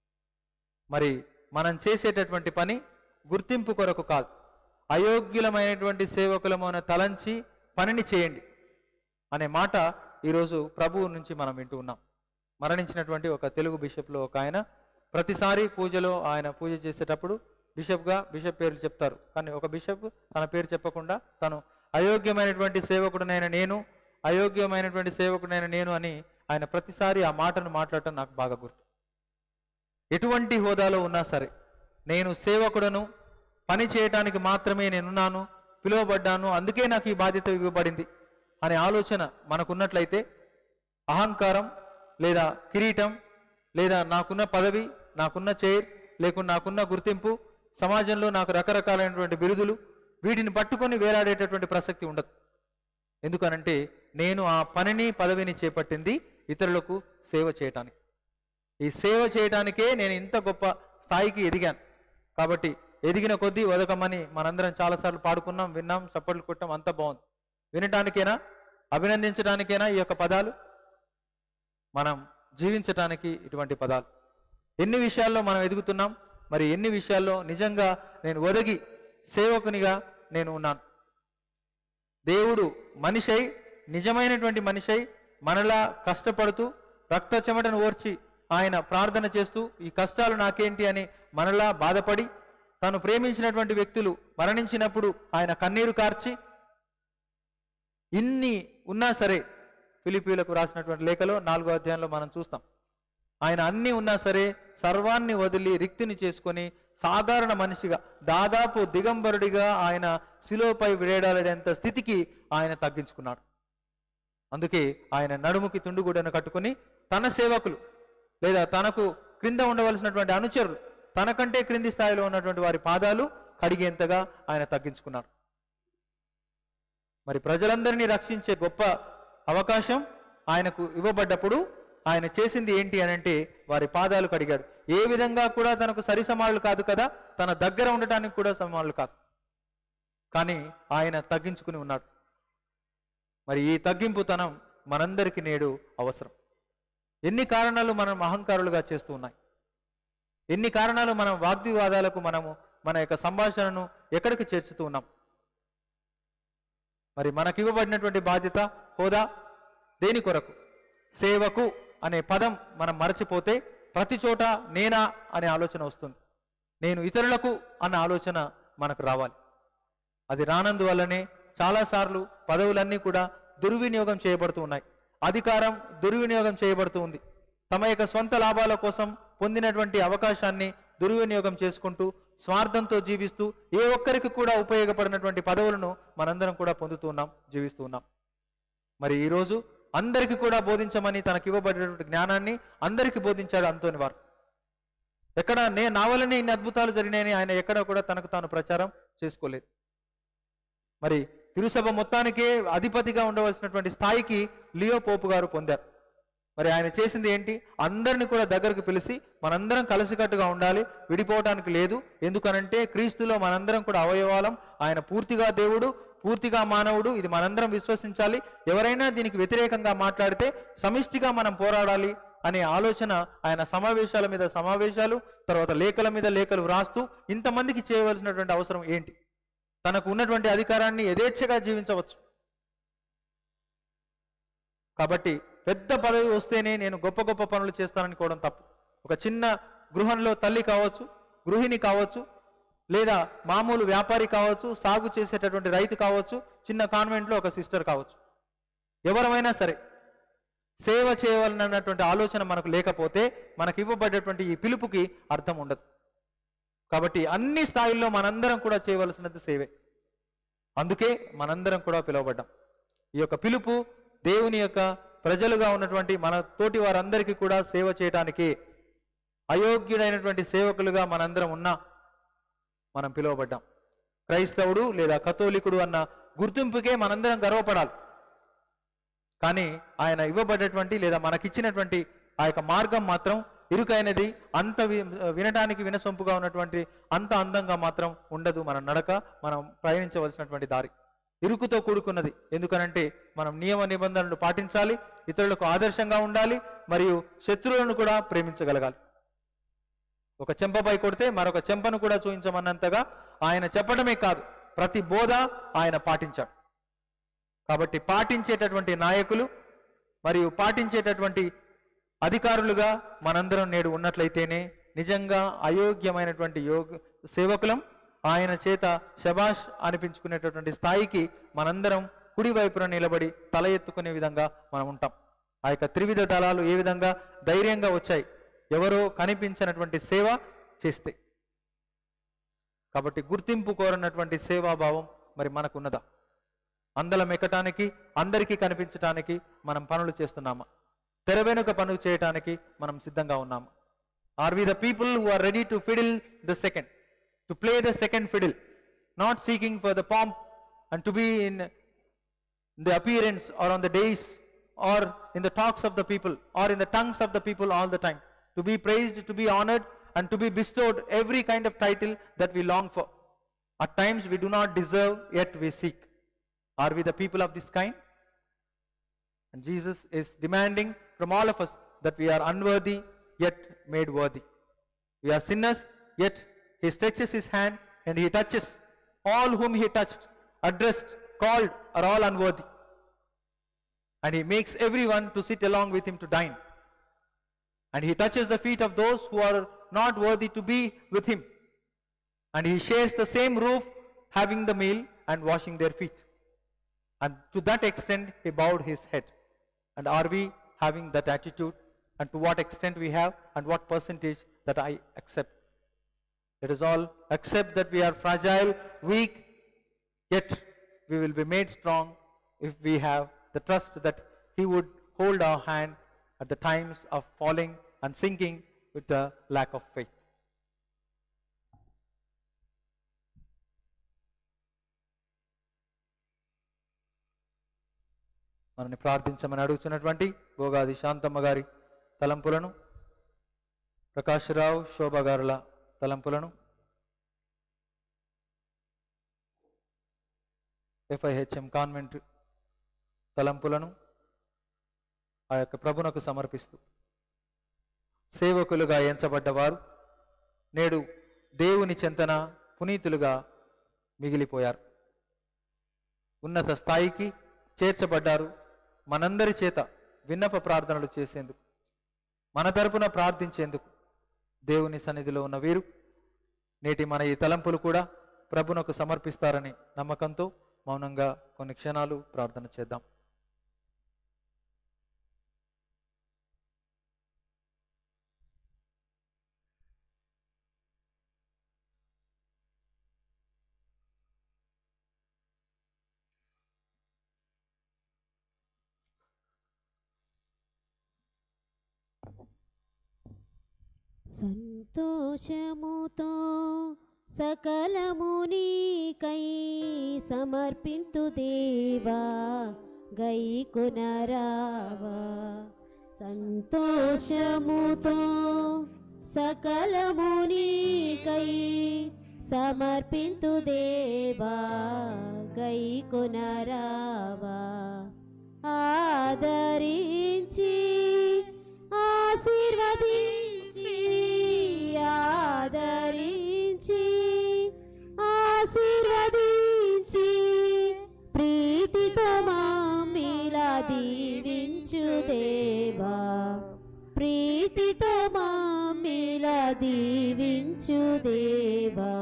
S6: మరి మనం చేసేటటువంటి పని గుర్తింపు కొరకు కాదు అయోగ్యులమైనటువంటి సేవకులమైన తలంచి పనిని చేయండి అనే మాట ఈరోజు ప్రభువు నుంచి మనం వింటూ ఉన్నాం మరణించినటువంటి ఒక తెలుగు బిషప్లో ఒక ఆయన ప్రతిసారి పూజలో ఆయన పూజ చేసేటప్పుడు బిషప్గా బిషప్ పేర్లు చెప్తారు కానీ ఒక బిషప్ తన పేరు చెప్పకుండా తను అయోగ్యమైనటువంటి సేవకుడునైన నేను అయోగ్యమైనటువంటి సేవకుడైన నేను అని ఆయన ప్రతిసారి ఆ మాటను మాట్లాడటం నాకు బాగా గుర్తు ఎటువంటి హోదాలో ఉన్నా సరే నేను సేవకుడను పని చేయటానికి మాత్రమే నేనున్నాను పిలువబడ్డాను అందుకే నాకు ఈ బాధ్యత ఇవ్వబడింది అనే ఆలోచన మనకున్నట్లయితే అహంకారం లేదా కిరీటం లేదా నాకున్న పదవి నాకున్న చైర్ లేకుండా నాకున్న గుర్తింపు సమాజంలో నాకు రకరకాలైనటువంటి బిరుదులు వీటిని పట్టుకొని వేలాడేటటువంటి ప్రసక్తి ఉండదు ఎందుకనంటే నేను ఆ పనిని పదవిని చేపట్టింది ఇతరులకు సేవ చేయటానికి ఈ సేవ చేయటానికే నేను ఇంత గొప్ప స్థాయికి ఎదిగాను కాబట్టి ఎదిగిన కొద్దీ వదకమని మనందరం చాలాసార్లు పాడుకున్నాం విన్నాం చప్పట్లు కొట్టాం అంత బాగుంది వినటానికేనా అభినందించడానికేనా ఈ యొక్క పదాలు మనం జీవించటానికి ఇటువంటి పదాలు ఎన్ని విషయాల్లో మనం ఎదుగుతున్నాం మరి ఎన్ని విషయాల్లో నిజంగా నేను ఒదగి సేవకునిగా నేను ఉన్నాను దేవుడు మనిషై నిజమైనటువంటి మనిషై మనలా కష్టపడుతూ రక్త చెమటను ఓర్చి ఆయన ప్రార్థన చేస్తూ ఈ కష్టాలు నాకేంటి అని మనలా బాధపడి తాను ప్రేమించినటువంటి వ్యక్తులు మరణించినప్పుడు ఆయన కన్నీరు కార్చి ఇన్ని ఉన్నా సరే ఫిలిపీలకు రాసినటువంటి లేఖలో నాలుగో అధ్యాయంలో మనం చూస్తాం ఆయన అన్ని ఉన్నా సరే సర్వాన్ని వదిలి రిక్తిని చేసుకొని సాధారణ మనిషిగా దాదాపు దిగంబరుడిగా ఆయన శిలోపై విడేడాలనేంత స్థితికి ఆయన తగ్గించుకున్నాడు అందుకే ఆయన నడుముకి తుండుగుడను కట్టుకొని తన సేవకులు లేదా తనకు క్రింద ఉండవలసినటువంటి అనుచరులు తనకంటే క్రింది స్థాయిలో ఉన్నటువంటి వారి పాదాలు కడిగేంతగా ఆయన తగ్గించుకున్నాడు మరి ప్రజలందరినీ రక్షించే గొప్ప అవకాశం ఆయనకు ఇవ్వబడ్డప్పుడు ఆయన చేసింది ఏంటి అని అంటే వారి పాదాలు కడిగాడు ఏ విధంగా కూడా తనకు సరి సమానులు కాదు కదా తన దగ్గర ఉండటానికి కూడా సమానులు కాదు కానీ ఆయన తగ్గించుకుని ఉన్నాడు మరి ఈ తగ్గింపుతనం మనందరికీ నేడు అవసరం ఎన్ని కారణాలు మనం అహంకారులుగా చేస్తూ ఉన్నాయి ఎన్ని కారణాలు మనం వాగ్వివాదాలకు మనము మన యొక్క సంభాషణను ఎక్కడికి చేర్చుతూ ఉన్నాం మరి మనకి ఇవ్వబడినటువంటి బాధ్యత హోదా దేని కొరకు సేవకు అనే పదం మనం మరచిపోతే ప్రతి చోట నేనా అనే ఆలోచన వస్తుంది నేను ఇతరులకు అన్న ఆలోచన మనకు రావాలి అది రానందువల్లనే చాలాసార్లు పదవులన్నీ కూడా దుర్వినియోగం చేయబడుతూ ఉన్నాయి అధికారం దుర్వినియోగం చేయబడుతూ ఉంది తమ యొక్క సొంత లాభాల కోసం పొందినటువంటి అవకాశాన్ని దుర్వినియోగం చేసుకుంటూ స్వార్థంతో జీవిస్తూ ఏ ఒక్కరికి కూడా ఉపయోగపడినటువంటి పదవులను మనందరం కూడా పొందుతూ ఉన్నాం జీవిస్తూ ఉన్నాం మరి ఈరోజు అందరికీ కూడా బోధించమని తనకి ఇవ్వబడినటువంటి జ్ఞానాన్ని అందరికీ బోధించాడు అంతోని వారు ఎక్కడ నే నా వల్లనే ఇన్ని అద్భుతాలు జరిగినాయని ఆయన ఎక్కడ కూడా తనకు తాను ప్రచారం చేసుకోలేదు మరి తిరుసభ మొత్తానికే అధిపతిగా ఉండవలసినటువంటి స్థాయికి లియో పోపు గారు పొందారు మరి ఆయన చేసింది ఏంటి అందరిని కూడా దగ్గరకు పిలిచి మనందరం కలిసికట్టుగా ఉండాలి విడిపోవటానికి లేదు ఎందుకనంటే క్రీస్తులో మనందరం కూడా అవయవాలం ఆయన పూర్తిగా దేవుడు పూర్తిగా మానవుడు ఇది మనందరం విశ్వసించాలి ఎవరైనా దీనికి వ్యతిరేకంగా మాట్లాడితే సమిష్టిగా మనం పోరాడాలి అనే ఆలోచన ఆయన సమావేశాల మీద సమావేశాలు తర్వాత లేఖల మీద లేఖలు వ్రాస్తూ ఇంతమందికి చేయవలసినటువంటి అవసరం ఏంటి తనకు ఉన్నటువంటి అధికారాన్ని యథేచ్ఛగా జీవించవచ్చు కాబట్టి పెద్ద పదవి వస్తేనే నేను గొప్ప గొప్ప పనులు చేస్తాననుకోవడం తప్పు ఒక చిన్న గృహంలో తల్లి కావచ్చు గృహిణి కావచ్చు లేదా మామూలు వ్యాపారి కావచ్చు సాగు చేసేటటువంటి రైతు కావచ్చు చిన్న కాన్వెంట్లో ఒక సిస్టర్ కావచ్చు ఎవరమైనా సరే సేవ చేయవలనన్నటువంటి ఆలోచన మనకు లేకపోతే మనకు ఇవ్వబడేటువంటి ఈ పిలుపుకి అర్థం ఉండదు కాబట్టి అన్ని స్థాయిల్లో మనందరం కూడా చేయవలసినది సేవే అందుకే మనందరం కూడా పిలువబడ్డాం ఈ యొక్క పిలుపు దేవుని యొక్క ప్రజలుగా ఉన్నటువంటి మన తోటి వారందరికీ కూడా సేవ చేయటానికి అయోగ్యుడైనటువంటి సేవకులుగా మనందరం ఉన్నా మనం పిలువబడ్డాం క్రైస్తవుడు లేదా కథోలికుడు అన్న గుర్తింపుకే మనందరం గర్వపడాలి కానీ ఆయన ఇవ్వబడ్డటువంటి లేదా మనకిచ్చినటువంటి ఆ యొక్క మార్గం మాత్రం ఇరుకైనది అంత వి- వినటానికి వినసొంపుగా ఉన్నటువంటి అంత అందంగా మాత్రం ఉండదు మన నడక మనం ప్రయాణించవలసినటువంటి దారి ఇరుకుతో కూడుకున్నది ఎందుకనంటే మనం నియమ నిబంధనలు పాటించాలి ఇతరులకు ఆదర్శంగా ఉండాలి మరియు శత్రువులను కూడా ప్రేమించగలగాలి ఒక చెంపపై కొడితే మరొక చెంపను కూడా చూపించమన్నంతగా ఆయన చెప్పడమే కాదు ప్రతి బోధ ఆయన పాటించాడు కాబట్టి పాటించేటటువంటి నాయకులు మరియు పాటించేటటువంటి అధికారులుగా మనందరం నేడు ఉన్నట్లయితేనే నిజంగా అయోగ్యమైనటువంటి యోగ సేవకులం ఆయన చేత శబాష్ అనిపించుకునేటటువంటి స్థాయికి మనందరం కుడి వైపున నిలబడి తల ఎత్తుకునే విధంగా మనం ఉంటాం ఆ యొక్క త్రివిధ దళాలు ఏ విధంగా ధైర్యంగా వచ్చాయి ఎవరో కనిపించినటువంటి సేవ చేస్తే కాబట్టి గుర్తింపు కోరనటువంటి సేవాభావం మరి మనకున్నదా అందలం ఎక్కటానికి అందరికీ కనిపించటానికి మనం పనులు చేస్తున్నామా తెర వెనుక పనులు చేయటానికి మనం సిద్ధంగా ఉన్నామా are we the people who are ready to fiddle the second to play the second fiddle not seeking for the pomp and to be in the appearance or on the days or in the talks of the people or in the tongues of the people all the time to be praised to be honored and to be bestowed every kind of title that we long for at times we do not deserve yet we seek are we the people of this kind and jesus is demanding from all of us that we are unworthy yet made worthy we are sinners yet he stretches his hand and he touches all whom he touched addressed called are all unworthy and he makes everyone to sit along with him to dine and he touches the feet of those who are not worthy to be with him and he shares the same roof having the meal and washing their feet and to that extent he bowed his head and are we having that attitude and to what extent we have and what percentage that i accept let us all accept that we are fragile weak yet we will be made strong if we have the trust that he would hold our hand at the times of falling and sinking with the lack of faith మనని ప్రార్థించమని అడుగుతున్నటువంటి భోగాది శాంతమ్మ గారి తలంపులను ప్రకాశ్రావు శోభ గారుల తలంపులను ఎఫ్ఐహెచ్ఎం convent తలంపులను ఆ యొక్క ప్రభునకు సమర్పిస్తూ సేవకులుగా ఎంచబడ్డవారు నేడు దేవుని చెంతన పునీతులుగా మిగిలిపోయారు ఉన్నత స్థాయికి చేర్చబడ్డారు మనందరి చేత విన్నప ప్రార్థనలు చేసేందుకు మన తరపున ప్రార్థించేందుకు దేవుని సన్నిధిలో ఉన్న వీరు నేటి మన ఈ తలంపులు కూడా ప్రభునకు సమర్పిస్తారని నమ్మకంతో మౌనంగా కొన్ని క్షణాలు ప్రార్థన చేద్దాం
S2: సంతోషముతో సకలము నీకై సమర్పింతు దేవా గై కొనరావా సంతోషముతో సకలము నీకై సమర్పింతు దేవా గై కొనరావా ఆదరించి ఆశీర్వదించి ఆదరించి ఆశీర్వదించి ప్రీతితో మామిలా దీవించు దేవా ప్రీతితో మామిలా దీవించు దేవా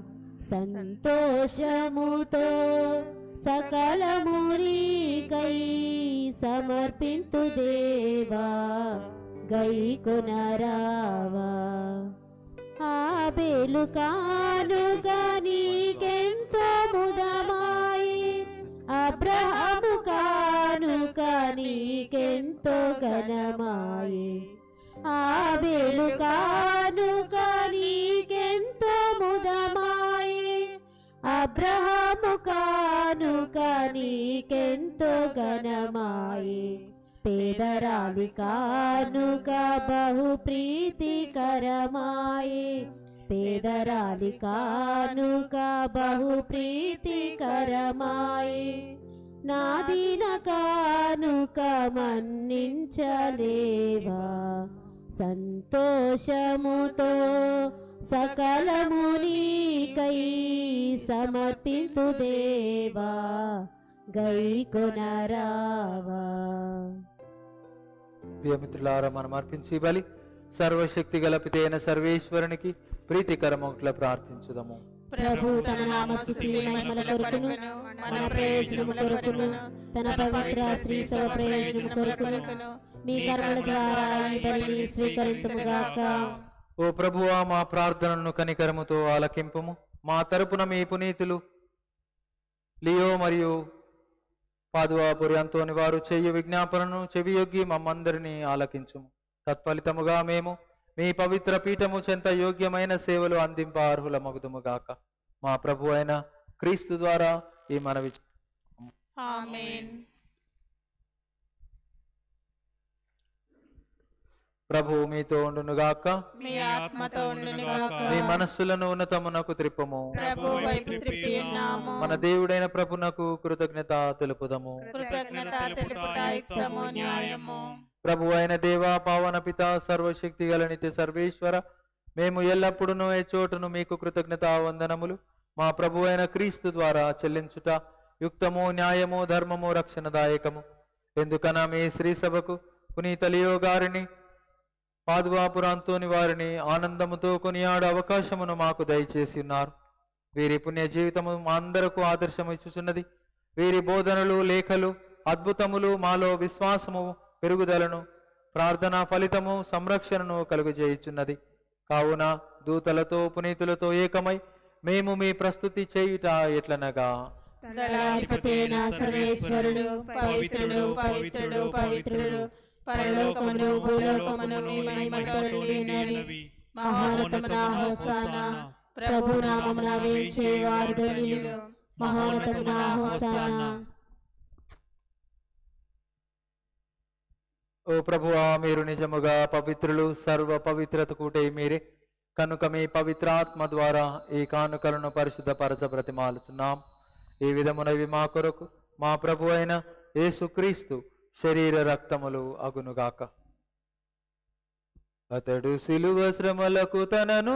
S2: సంతోషముతో సకలము నీకై సమర్పింతు దేవా గై కొనరావా ఆ బేలు కానుగా నీకెంతో ముదమాయి అబ్రహము కానుక నీకెంతో ఘనమాయి ఆ బేలు కానుక నీకెంతో ముదమాయి అబ్రహము కానుక నీకెంతో ఘనమాయి పేదరాలి కానుక బహు ప్రీతికరమాయి పేదరాలి కానుక బహు ప్రీతికరమాయి నాదిన కానుక మన్నించలేవా సంతోషముతో సకలము నీకై సమర్పింతు దేవా గై కొనరావా
S6: ప్రియమిత్రులారా మనం అర్పించి బలి సర్వశక్తి గల పితైన సర్వేశ్వరునికి ప్రీతికరమొట్ల ప్రార్థించుదము
S2: ప్రభు తన నామస్తుతి మహిమల కొరకును మన ప్రయోజనము కొరకును తన పవిత్ర శ్రీ సవ ప్రయోజనము కొరకును మీ కర్మల ద్వారా ఈ బలిని స్వీకరింతుముగాక
S6: ఓ ప్రభువా మా ప్రార్థనను కనికరముతో ఆలకింపుము మా తరపున మీ పునీతులు లియో మరియు పాదువాపురి అంతోని వారు చేయు విజ్ఞాపనను చెవియొగ్గి మమ్మందరినీ ఆలకించుము తత్ఫలితముగా మేము మీ పవిత్ర పీఠము చెంత యోగ్యమైన సేవలు అందింప అర్హులమగుదుముగాక మా ప్రభు అయిన క్రీస్తు ద్వారా ఈ మనవి
S3: ఆమేన్
S6: ప్రభు మీతో ఉండునుగాక
S3: మీ ఆత్మతో ఉండునుగాక
S6: మీ మనస్సులను ఉన్నతమునకు త్రిప్పము
S3: ప్రభు వైపు త్రిప్పి ఉన్నాము
S6: మన దేవుడైన ప్రభునకు కృతజ్ఞత తెలుపుదము
S3: కృతజ్ఞత తెలుపుట యుక్తము న్యాయము
S6: ప్రభు అయిన దేవా పావన పిత సర్వశక్తి గల నిత్య సర్వేశ్వర మేము ఎల్లప్పుడూ ఏ చోటును మీకు కృతజ్ఞత వందనములు మా ప్రభు అయిన క్రీస్తు ద్వారా చెల్లించుట యుక్తము న్యాయము ధర్మము రక్షణదాయకము ఎందుకన మీ శ్రీ సభకు పునీత లియో గారిని పాదువాపురాంతోని వారిని ఆనందముతో కొనియాడు అవకాశమును మాకు దయచేసి ఉన్నారు వీరి పుణ్య జీవితము మా అందరకు ఆదర్శము ఇచ్చుచున్నది వీరి బోధనలు లేఖలు అద్భుతములు మాలో విశ్వాసము పెరుగుదలను ప్రార్థనా ఫలితము సంరక్షణను కలుగజేయుచున్నది కావున దూతలతో పునీతులతో ఏకమై మేము మీ ప్రస్తుతి చేయుట ఎట్లనగా
S2: దళాధిపతైన సర్వేశ్వరుడు పవిత్రుడు పవిత్రుడు పవిత్రుడు పరలోకమును భూలోకమును మీ మహిమతో నిండినవి మహోన్నతమున హోసాన ప్రభు నామమున వేచేవారు ధన్యులు మహోన్నతమున హోసాన
S6: ఓ ప్రభువా మీరు నిజముగా పవిత్రులు సర్వ పవిత్రత కూటే మీరే కనుక మీ పవిత్రాత్మ ద్వారా ఈ కానుకలను పరిశుద్ధపరచ బ్రతిమాలుచున్నాం ఈ విధమునవి మా కొరకు మా ప్రభు అయిన యేసుక్రీస్తు శరీర రక్తములు అగునుగాక అతడు సిలువ శ్రమలకు తనను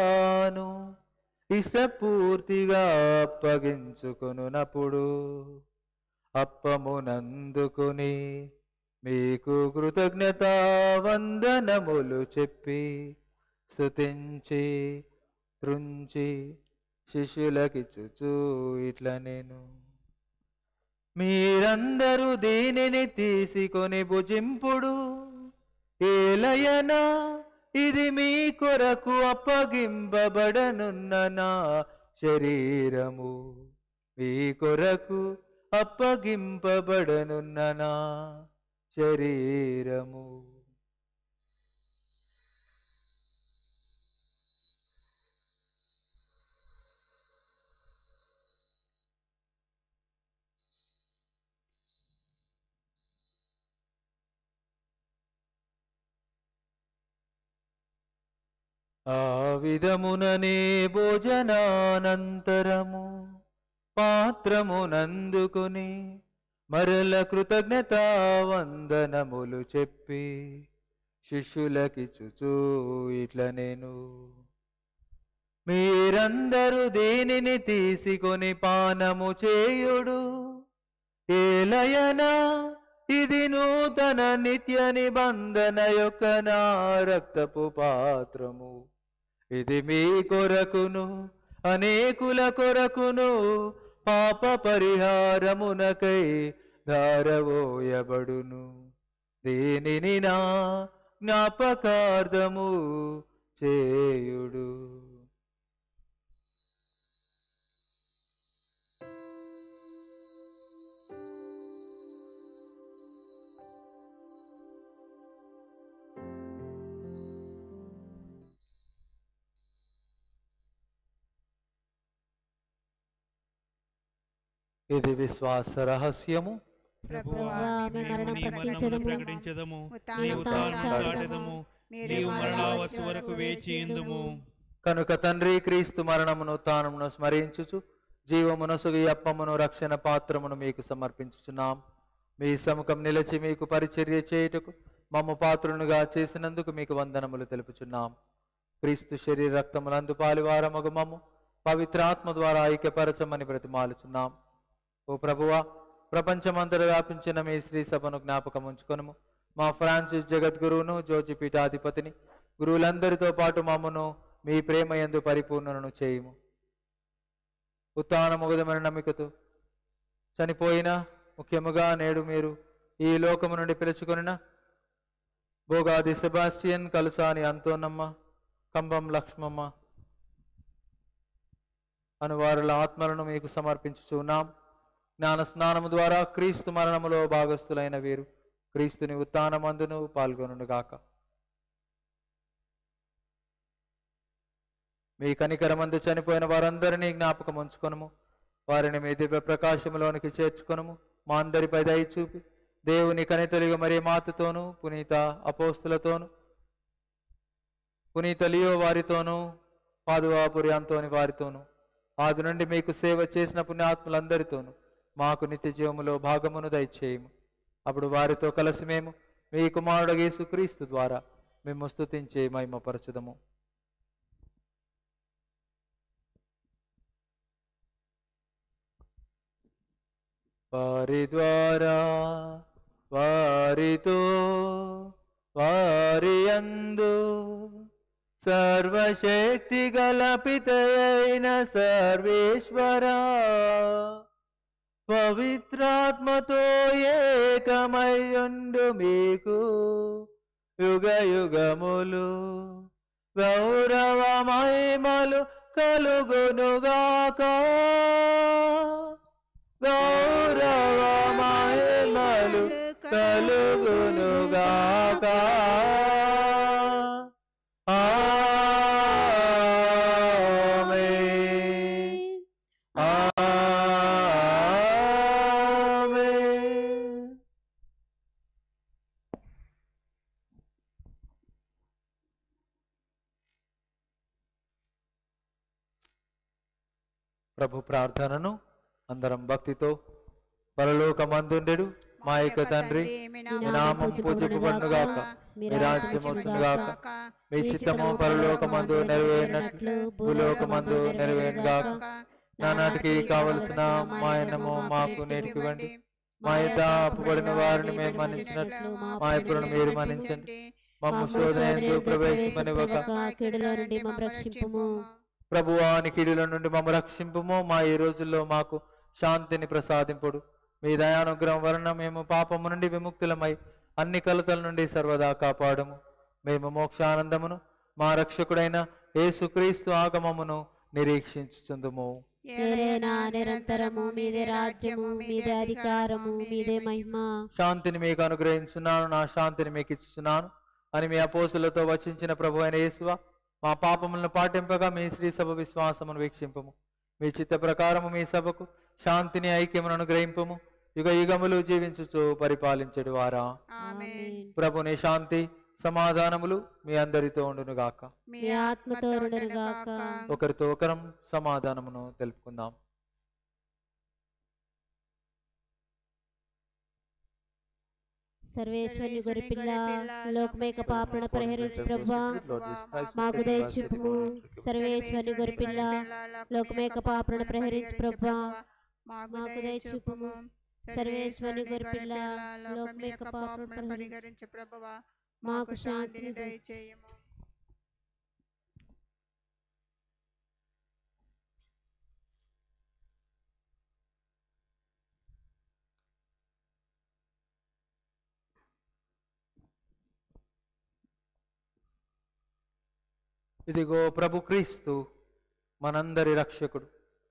S6: తాను ఇష్టపూర్తిగా అప్పగించుకొనునప్పుడు అప్పమునందుకుని మీకు కృతజ్ఞత వందనములు చెప్పి స్తుతించి త్రుంచి శిష్యులకిచ్చుచూ ఇట్లా నేను మీరందరూ దీనిని తీసుకొని భుజింపుడు ఏలయనా ఇది మీ కొరకు అప్పగింపబడనున్న నా శరీరము మీ కొరకు అప్పగింపబడనున్న నా శరీరము ఆ విధముననే భోజనానంతరము పాత్రమునందుకుని మరల కృతజ్ఞత వందనములు చెప్పి శిష్యులకిచ్చుచూ ఇట్ల నేను మీరందరూ దీనిని తీసుకొని పానము చేయుడు ఏలయనా ఇది నూతన నిత్య నిబంధన యొక్క నా రక్తపు పాత్రము ఇది మీ కొరకును అనేకుల కొరకును పాప పరిహారమునకై ధారవోయబడును దీనిని నా జ్ఞాపకార్థము చేయుడు ఇది విశ్వాస రహస్యము
S1: ప్రభువా
S2: మీ మరణం
S1: నీ మరణమును
S2: ప్రకటించెదము.
S1: ప్రకటించెదము
S3: ఉత్థానము
S1: నీ ఉత్థానము
S2: చాటెదము.
S1: చాటెదము
S3: మీరే
S1: నీవు
S3: మరలా
S1: మరలా
S3: వచ్చే
S1: వచ్చు వరకు వేచి ఇందుము
S6: కనుక తండ్రి క్రీస్తు మరణమును తానమును స్మరించుచు జీవమునసుగు ఈ అప్పమును రక్షణ పాత్రమును మీకు సమర్పించుచున్నాం మీ సముఖం నిలిచి మీకు పరిచర్య చేయుటకు మమ్మ పాత్రునుగా చేసినందుకు మీకు వందనములు తెలుపుచున్నాం క్రీస్తు శరీర రక్తములందు పాలివారమగు మమ్ము పవిత్రాత్మ ద్వారా ఐక్యపరచమని బ్రతిమాలుచున్నాం ఓ ప్రభువా ప్రపంచమంతటా వ్యాపించిన మీ శ్రీ సభను జ్ఞాపకం ఉంచుకొనుము మా ఫ్రాన్సిస్ జగద్గురువును జోజి పీఠాధిపతిని గురువులందరితో పాటు మమ్మను మీ ప్రేమ యందు పరిపూర్ణను చేయుము ఉత్తానముగదమైన నమ్మికతో చనిపోయిన ముఖ్యముగా నేడు మీరు ఈ లోకము నుండి పిలుచుకొనిన భోగాది సెబాస్టియన్ కలుసాని అంతోనమ్మ కంబం లక్ష్మమ్మ అను వారుల ఆత్మలను మీకు సమర్పించుచున్నాం జ్ఞాన స్నానము ద్వారా క్రీస్తు మరణములో భాగస్థులైన వీరు క్రీస్తుని ఉత్థానమందును పాల్గొనుగాక మీ కనికరమందు చనిపోయిన వారందరినీ జ్ఞాపకం ఉంచుకొనుము వారిని మీ దివ్య ప్రకాశములోనికి చేర్చుకొనుము మా అందరిపై దయ చూపి దేవుని కనితలిగా మరి మాతతోనూ పునీత అపోస్తులతోనూ పునీత లియో వారితోనూ పాదువాపురి అంతోని వారితోనూ ఆది నుండి మీకు సేవ చేసిన పుణ్యాత్ములందరితోనూ మాకు నిత్య జీవములో భాగమును దయచేయము అప్పుడు వారితో కలిసి మేము మీ కుమారుడు యేసుక్రీస్తు ద్వారా మేము స్తుతించే మహిమపరచుదము వారి ద్వారా వారితో వారి అందు సర్వశక్తి గల పితయైన సర్వేశ్వరా పవిత్రాత్మతో ఏకమయ్యుండు మీకు యుగ యుగములు గౌరవ మహిమలు కలుగునుగాక గౌరవ మహిమలు కలుగునుగాక ఆమేన్. ఆమేన్. ప్రభు ప్రార్థనను అందరం భక్తితో పరలోకమందుండెడు మా యొక్క తండ్రి
S3: మీ
S6: మీ నామం పూజింపబడునుగాక మీ రాజ్యం వచ్చునుగాక మీ చిత్తము పరలోకమందు నెరవేరినట్లు భూలోకమందు నెరవేరుగాక నానాటికి కావలసిన మాయనము మాకు నేర్పివ్వండి మా యొక్క అప్పుబడిన వారిని మేము మన్నించినట్లు మా అప్పులను మీరు మన్నించండి మమ్ము శోధన ఎందు ప్రవేశింపనివ్వక
S2: కీడులో నుండి మమ్మ రక్షింపుము
S6: ప్రభువాని కీడుల నుండి మమ్మ రక్షింపుము మా ఈ రోజుల్లో మాకు శాంతిని ప్రసాదింపుడు మీ దయానుగ్రహం వలన మేము పాపము నుండి విముక్తులమై అన్ని కలతల నుండి సర్వదా కాపాడము మేము మోక్షానందమును మా రక్షకుడైన యేసుక్రీస్తు ఆగమమును నిరీక్షించుచుందుము
S2: ఏలైనా నిరంతరము మీదే రాజ్యము మీదే అధికారము మీదే మహిమ
S6: శాంతిని మీకు అనుగ్రహించున్నాను నా శాంతిని మీకు ఇచ్చుచున్నాను అని మీ అపోసులతో వచించిన ప్రభు అయిన యేసువ మా పాపములను పాటింపగా మీ శ్రీ సభ విశ్వాసమును వీక్షింపము మీ చిత్త ప్రకారము మీ సభకు శాంతిని ఐక్యమును అనుగ్రహింపము యుగ యుగములు జీవించుచు పరిపాలించడు వారా
S3: ఆమేన్
S6: ప్రభుని శాంతి సమాధానములు మీ అందరితో ఉండునుగాక
S3: మీ
S2: మీ ఆత్మతో రుణరుగాక
S6: ఒకరితో ఒకరం సమాధానమును తెలుపుకుందాం
S2: సర్వేశ్వరుని గొరిపిల్ల లోకమేక పాపణ పరిహరించు ప్రభా మాకు దయచూపుము సర్వేశ్వరుని గొరిపిల్ల లోకమేక పాపణ ప్రహరించు ప్రభా
S3: మాకు దయచూపుము సర్వేశ్వరుని గొర్రెపిల్ల లోకమేక పాపములను పరిహరించు ప్రభువా మాకు శాంతిని దయచేయము
S6: ఇదిగో ప్రభు క్రీస్తు మనందరి రక్షకుడు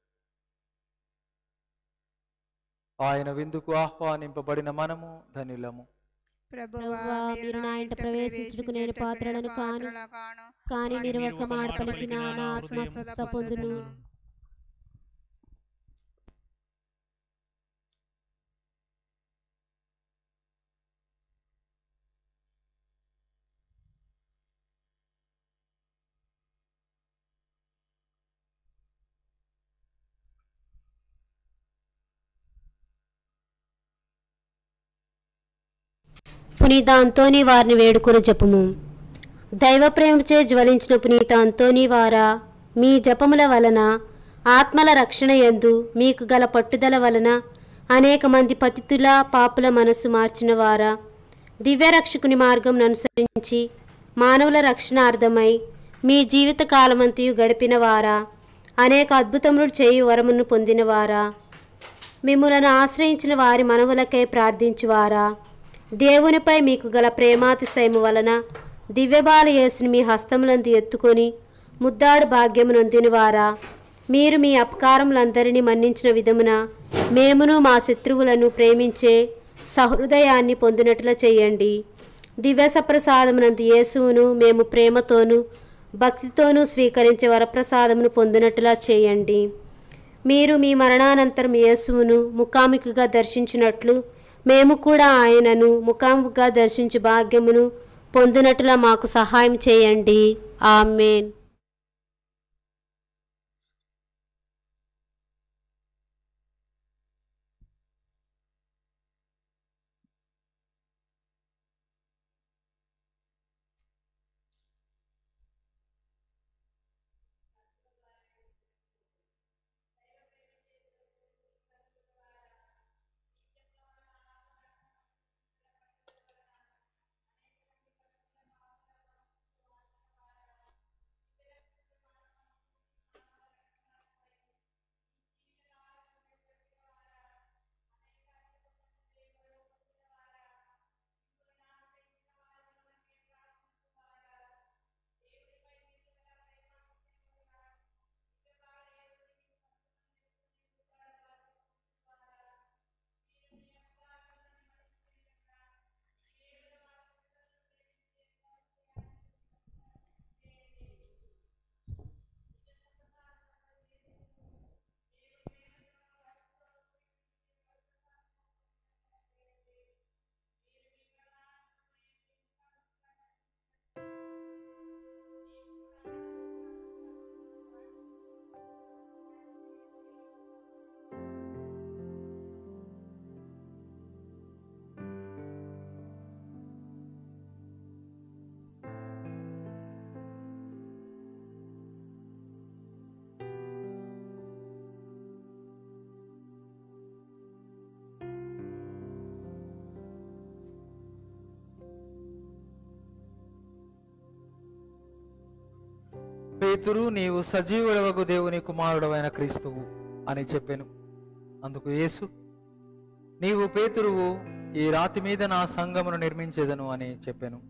S6: ఆయన విందుకు ఆహ్వానింపబడిన మనము ధనిలము
S3: ప్రభువా
S2: ప్రభువా, మీరు నా ఇంట ప్రవేశించుటకు నేను పాత్రలను కాను.
S3: కాను
S2: కానీ మీరు ఒక్క మాట పలికిన నా ఆత్మ స్వస్థ పొందును పునీత అంతోని వారిని వేడుకొని జపము దైవ ప్రేమచే జ్వలించిన పునీత అంతోని వారా మీ జపముల వలన ఆత్మల రక్షణ యందు మీకు గల పట్టుదల వలన అనేక మంది పతితుల పాపుల మనస్సు మార్చిన వారా దివ్య రక్షకుని మార్గం అనుసరించి మానవుల రక్షణార్థమై మీ జీవిత కాలమంతయు గడిపిన వారా అనేక అద్భుతములు చేయు వరమును పొందినవారా మిమ్ములను ఆశ్రయించిన వారి మనవులకై ప్రార్థించువారా దేవునిపై మీకు గల ప్రేమాతిశయము వలన దివ్యబాల యేసుని మీ హస్తములందు ఎత్తుకొని ముద్దాడు భాగ్యమునొందినవారా మీరు మీ అపకారములందరినీ మన్నించిన విధమున మేమును మా శత్రువులను ప్రేమించే సహృదయాన్ని పొందినట్ల చేయండి దివ్య సప్రసాదమునందు యేసువును మేము ప్రేమతోనూ భక్తితోనూ స్వీకరించే వరప్రసాదమును పొందినట్లా చేయండి మీరు మీ మరణానంతరం యేసువును ముఖాముఖిగా దర్శించినట్లు మేము కూడా ఆయనను ముఖాముఖిగా దర్శించు భాగ్యమును పొందినట్లుగా మాకు సహాయం చేయండి ఆమెన్
S6: పేతురు నీవు సజీవుడవగు దేవుని కుమారుడవైన క్రీస్తువు అని చెప్పెను అందుకు యేసు నీవు పేతురువు ఈ రాతి మీద నా సంగమును నిర్మించేదను అని చెప్పెను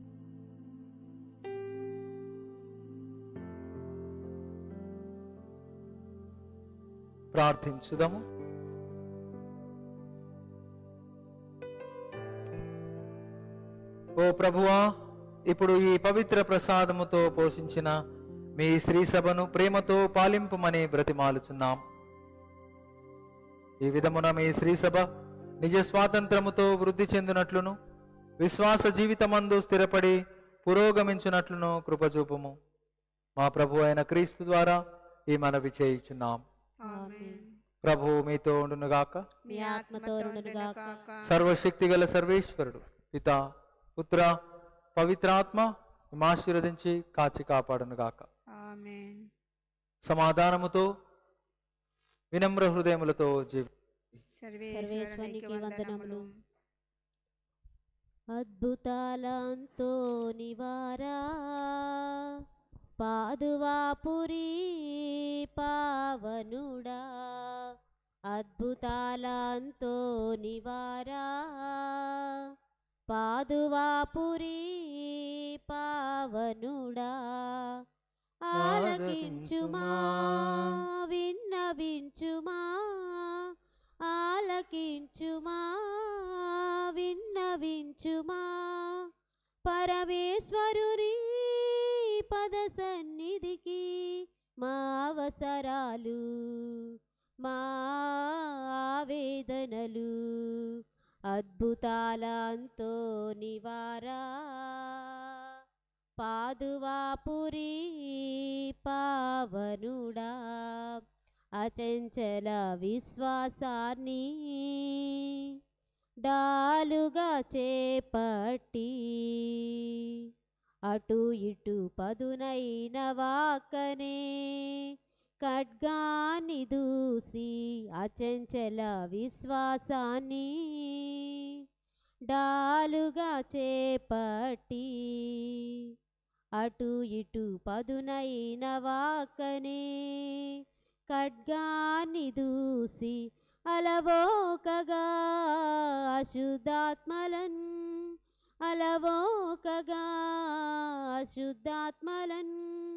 S6: ప్రార్థించుదము ఓ ప్రభువా ఇప్పుడు ఈ పవిత్ర ప్రసాదముతో పోషించిన మీ శ్రీ సభను ప్రేమతో పాలింపుమని బ్రతిమాలుచున్నాం ఈ విధమున మీ శ్రీ సభ నిజ స్వాతంత్రముతో వృద్ధి చెందినట్లును విశ్వాస జీవితమందు స్థిరపడి పురోగమించునట్లును కృపచూపుము మా ప్రభు అయిన క్రీస్తు ద్వారా ఈ మనవి చేయుచున్నాం
S3: ఆమేన్.
S6: ప్రభువు మీతో ఉండునుగాక
S2: మీ ఆత్మతో నుండుగాక
S6: సర్వశక్తిగల సర్వేశ్వరుడు పిత పుత్ర పవిత్రాత్మ ఆశీర్వదించి కాచి కాపాడునుగాక
S3: ఆమేన్
S6: సమాధానముతో వినమ్ర హృదయములతో జీవి
S3: సర్వేశ్వరునికి వందనములు
S2: అద్భుతాలంతో నివారా పాదువాపురి పావనుడా అద్భుతాలంతో నివారా పాదువాపురి పావనుడా ఆలకించుమా విన్నవించుమా ఆలకించుమా విన్నవించుమా పరమేశ్వరుని పద సన్నిధికి మా అవసరాలు మా ఆవేదనలు అద్భుతాలంతో నివారా పాదువాపురి పావనుడా అచంచల విశ్వాసాన్ని డాలుగా చేపట్టి అటు ఇటు పదునైన వాకనే ఖడ్గాన్ని దూసి అచంచల విశ్వాసాన్ని డాలుగా చేపట్టి అటు ఇటు పదునైన వాకనే ఖడ్గాన్ని దూసి అలవోకగా అశుద్ధాత్మలన్ అలవోకగా అశుద్ధాత్మలన్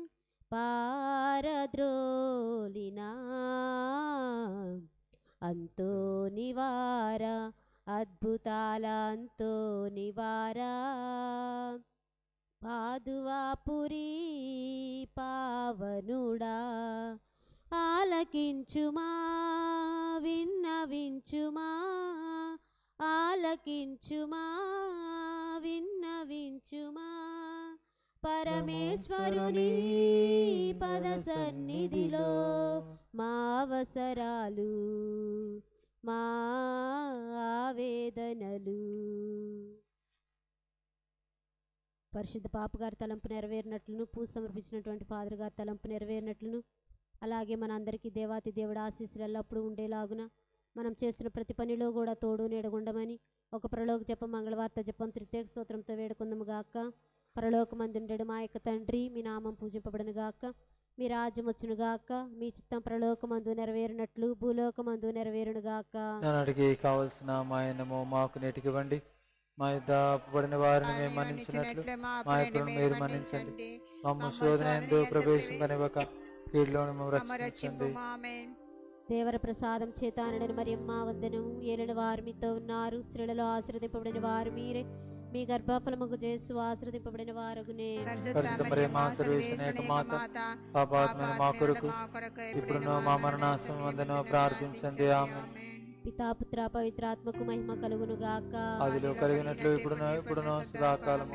S2: పారద్రోలినా అంతో నివార అద్భుతాల అంతో నివారా పాదువాపురి పావనుడా ఆలకించుమా విన్నవించుమా ఆలకించుమా విన్నవించుమా పరమేశ్వరుని పద సన్నిధిలో మా అవసరాలు మా ఆవేదనలు పరిశుద్ధ పాపగారి తలంపు నెరవేరినట్లును పూజ సమర్పించినటువంటి ఫాదర్ గారి తలంపు నెరవేరినట్లును అలాగే మన అందరికీ దేవాతి దేవుడు ఆశీస్సులు ఎల్లప్పుడూ ఉండేలాగున మనం చేస్తున్న ప్రతి పనిలో కూడా తోడు నీడగుండమని ఒక ప్రలోక జపం మంగళవార్త జపం త్రిత్యేక స్తోత్రంతో వేడుకుందాము గాక పరలోకమందుండెడు మా యొక్క తండ్రి మీ నామం పూజింపబడును గాక మీ రాజ్యం వచ్చును గాక మీ చిత్తం ప్రలోకమందు నెరవేరినట్లు భూలోకమందు నెరవేరును గాక
S6: నాటికి కావలసిన మా ఆయనము మాకు నేటికి ఇవ్వండి మా యుద్ధ పడిన వారిని మేము మన్నించినట్లు
S3: మా
S6: మా
S3: అప్పులను
S6: అప్పులను
S3: మీరు
S6: మీరు మన్నించండి
S3: మన్నించండి
S6: మమ్మ
S3: మమ్మ
S6: శోధన ఎందు
S3: శోధన
S6: ప్రవేశం
S3: యందు
S6: కనివ్వక కీడులోని మమ్మ
S3: మమ్మ
S6: రక్షించండి
S3: రక్షింపు ఆమేన్
S2: దేవర ప్రసాదం చేతానని మరి అమ్మ వందనము ఏలిన వారు మీతో ఉన్నారు స్త్రీలలో ఆశ్రదింపబడిన వారు మీరే మీ గర్భఫలముకు చేసు ఆశ్రదింపబడిన వారుగునే
S3: పరిశుద్ధ
S6: మరియ
S3: మరియమ్మ,
S6: మా
S3: సర్వేశ్వరుని
S6: సర్వేశ్వరుని
S3: యొక్క
S6: యొక్క మాత,
S3: మాత
S6: పాపాత్మైన మా కొరకు
S3: మా కొరకు
S6: ఇప్పుడును మా మరణాసం వందను ప్రార్థించండి ఆమె
S2: పితాపుత్ర పవిత్రాత్మకు మహిమ కలుగును గాక
S6: అదిలో కలిగినట్లు ఇప్పుడును ఇప్పుడును సదాకాలము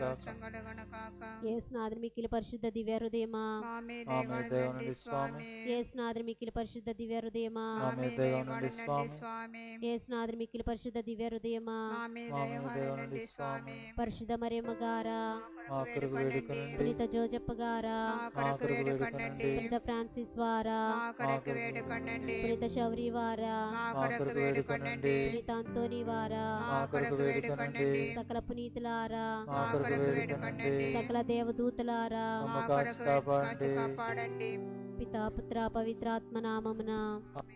S2: ఏ స్నాదుని మిక్కిలి పరిశుద్ధ దివ్య హృదయమా
S6: ఆమె దైవం నుండి స్వామి
S2: ఏ స్నాదుని మిక్కిలి పరిశుద్ధ దివ్య హృదయమా
S6: ఆమె దైవం నుండి స్వామి
S2: ఏ స్నాదుని మిక్కిలి పరిశుద్ధ దివ్య హృదయమా
S6: ఆమె దైవం నుండి స్వామి
S2: పరిశుద్ధ మరియమ్మ గారా
S6: మా కొరకు వేడుకనండి
S2: పునీత జోజప్ప గారా
S6: మా కొరకు వేడుకనండి
S2: పునీత ఫ్రాన్సిస్ వారా
S3: మా కొరకు వేడుకొనండి
S2: పునీత శౌరి వారా
S6: మా
S3: కొరకు వేడుకొనండి
S2: పునీత అంతోని వారా
S3: మా కొరకు వేడుకొనండి
S2: సకల పునీతులారా
S3: మా కొరకు వేడుకొనండి
S2: సకల దేవదూతలారా
S3: మా కొరకు కాపాడండి కాపాడండి
S2: పితా పుత్ర పవిత్రాత్మ నామమున
S3: ఆమేన్.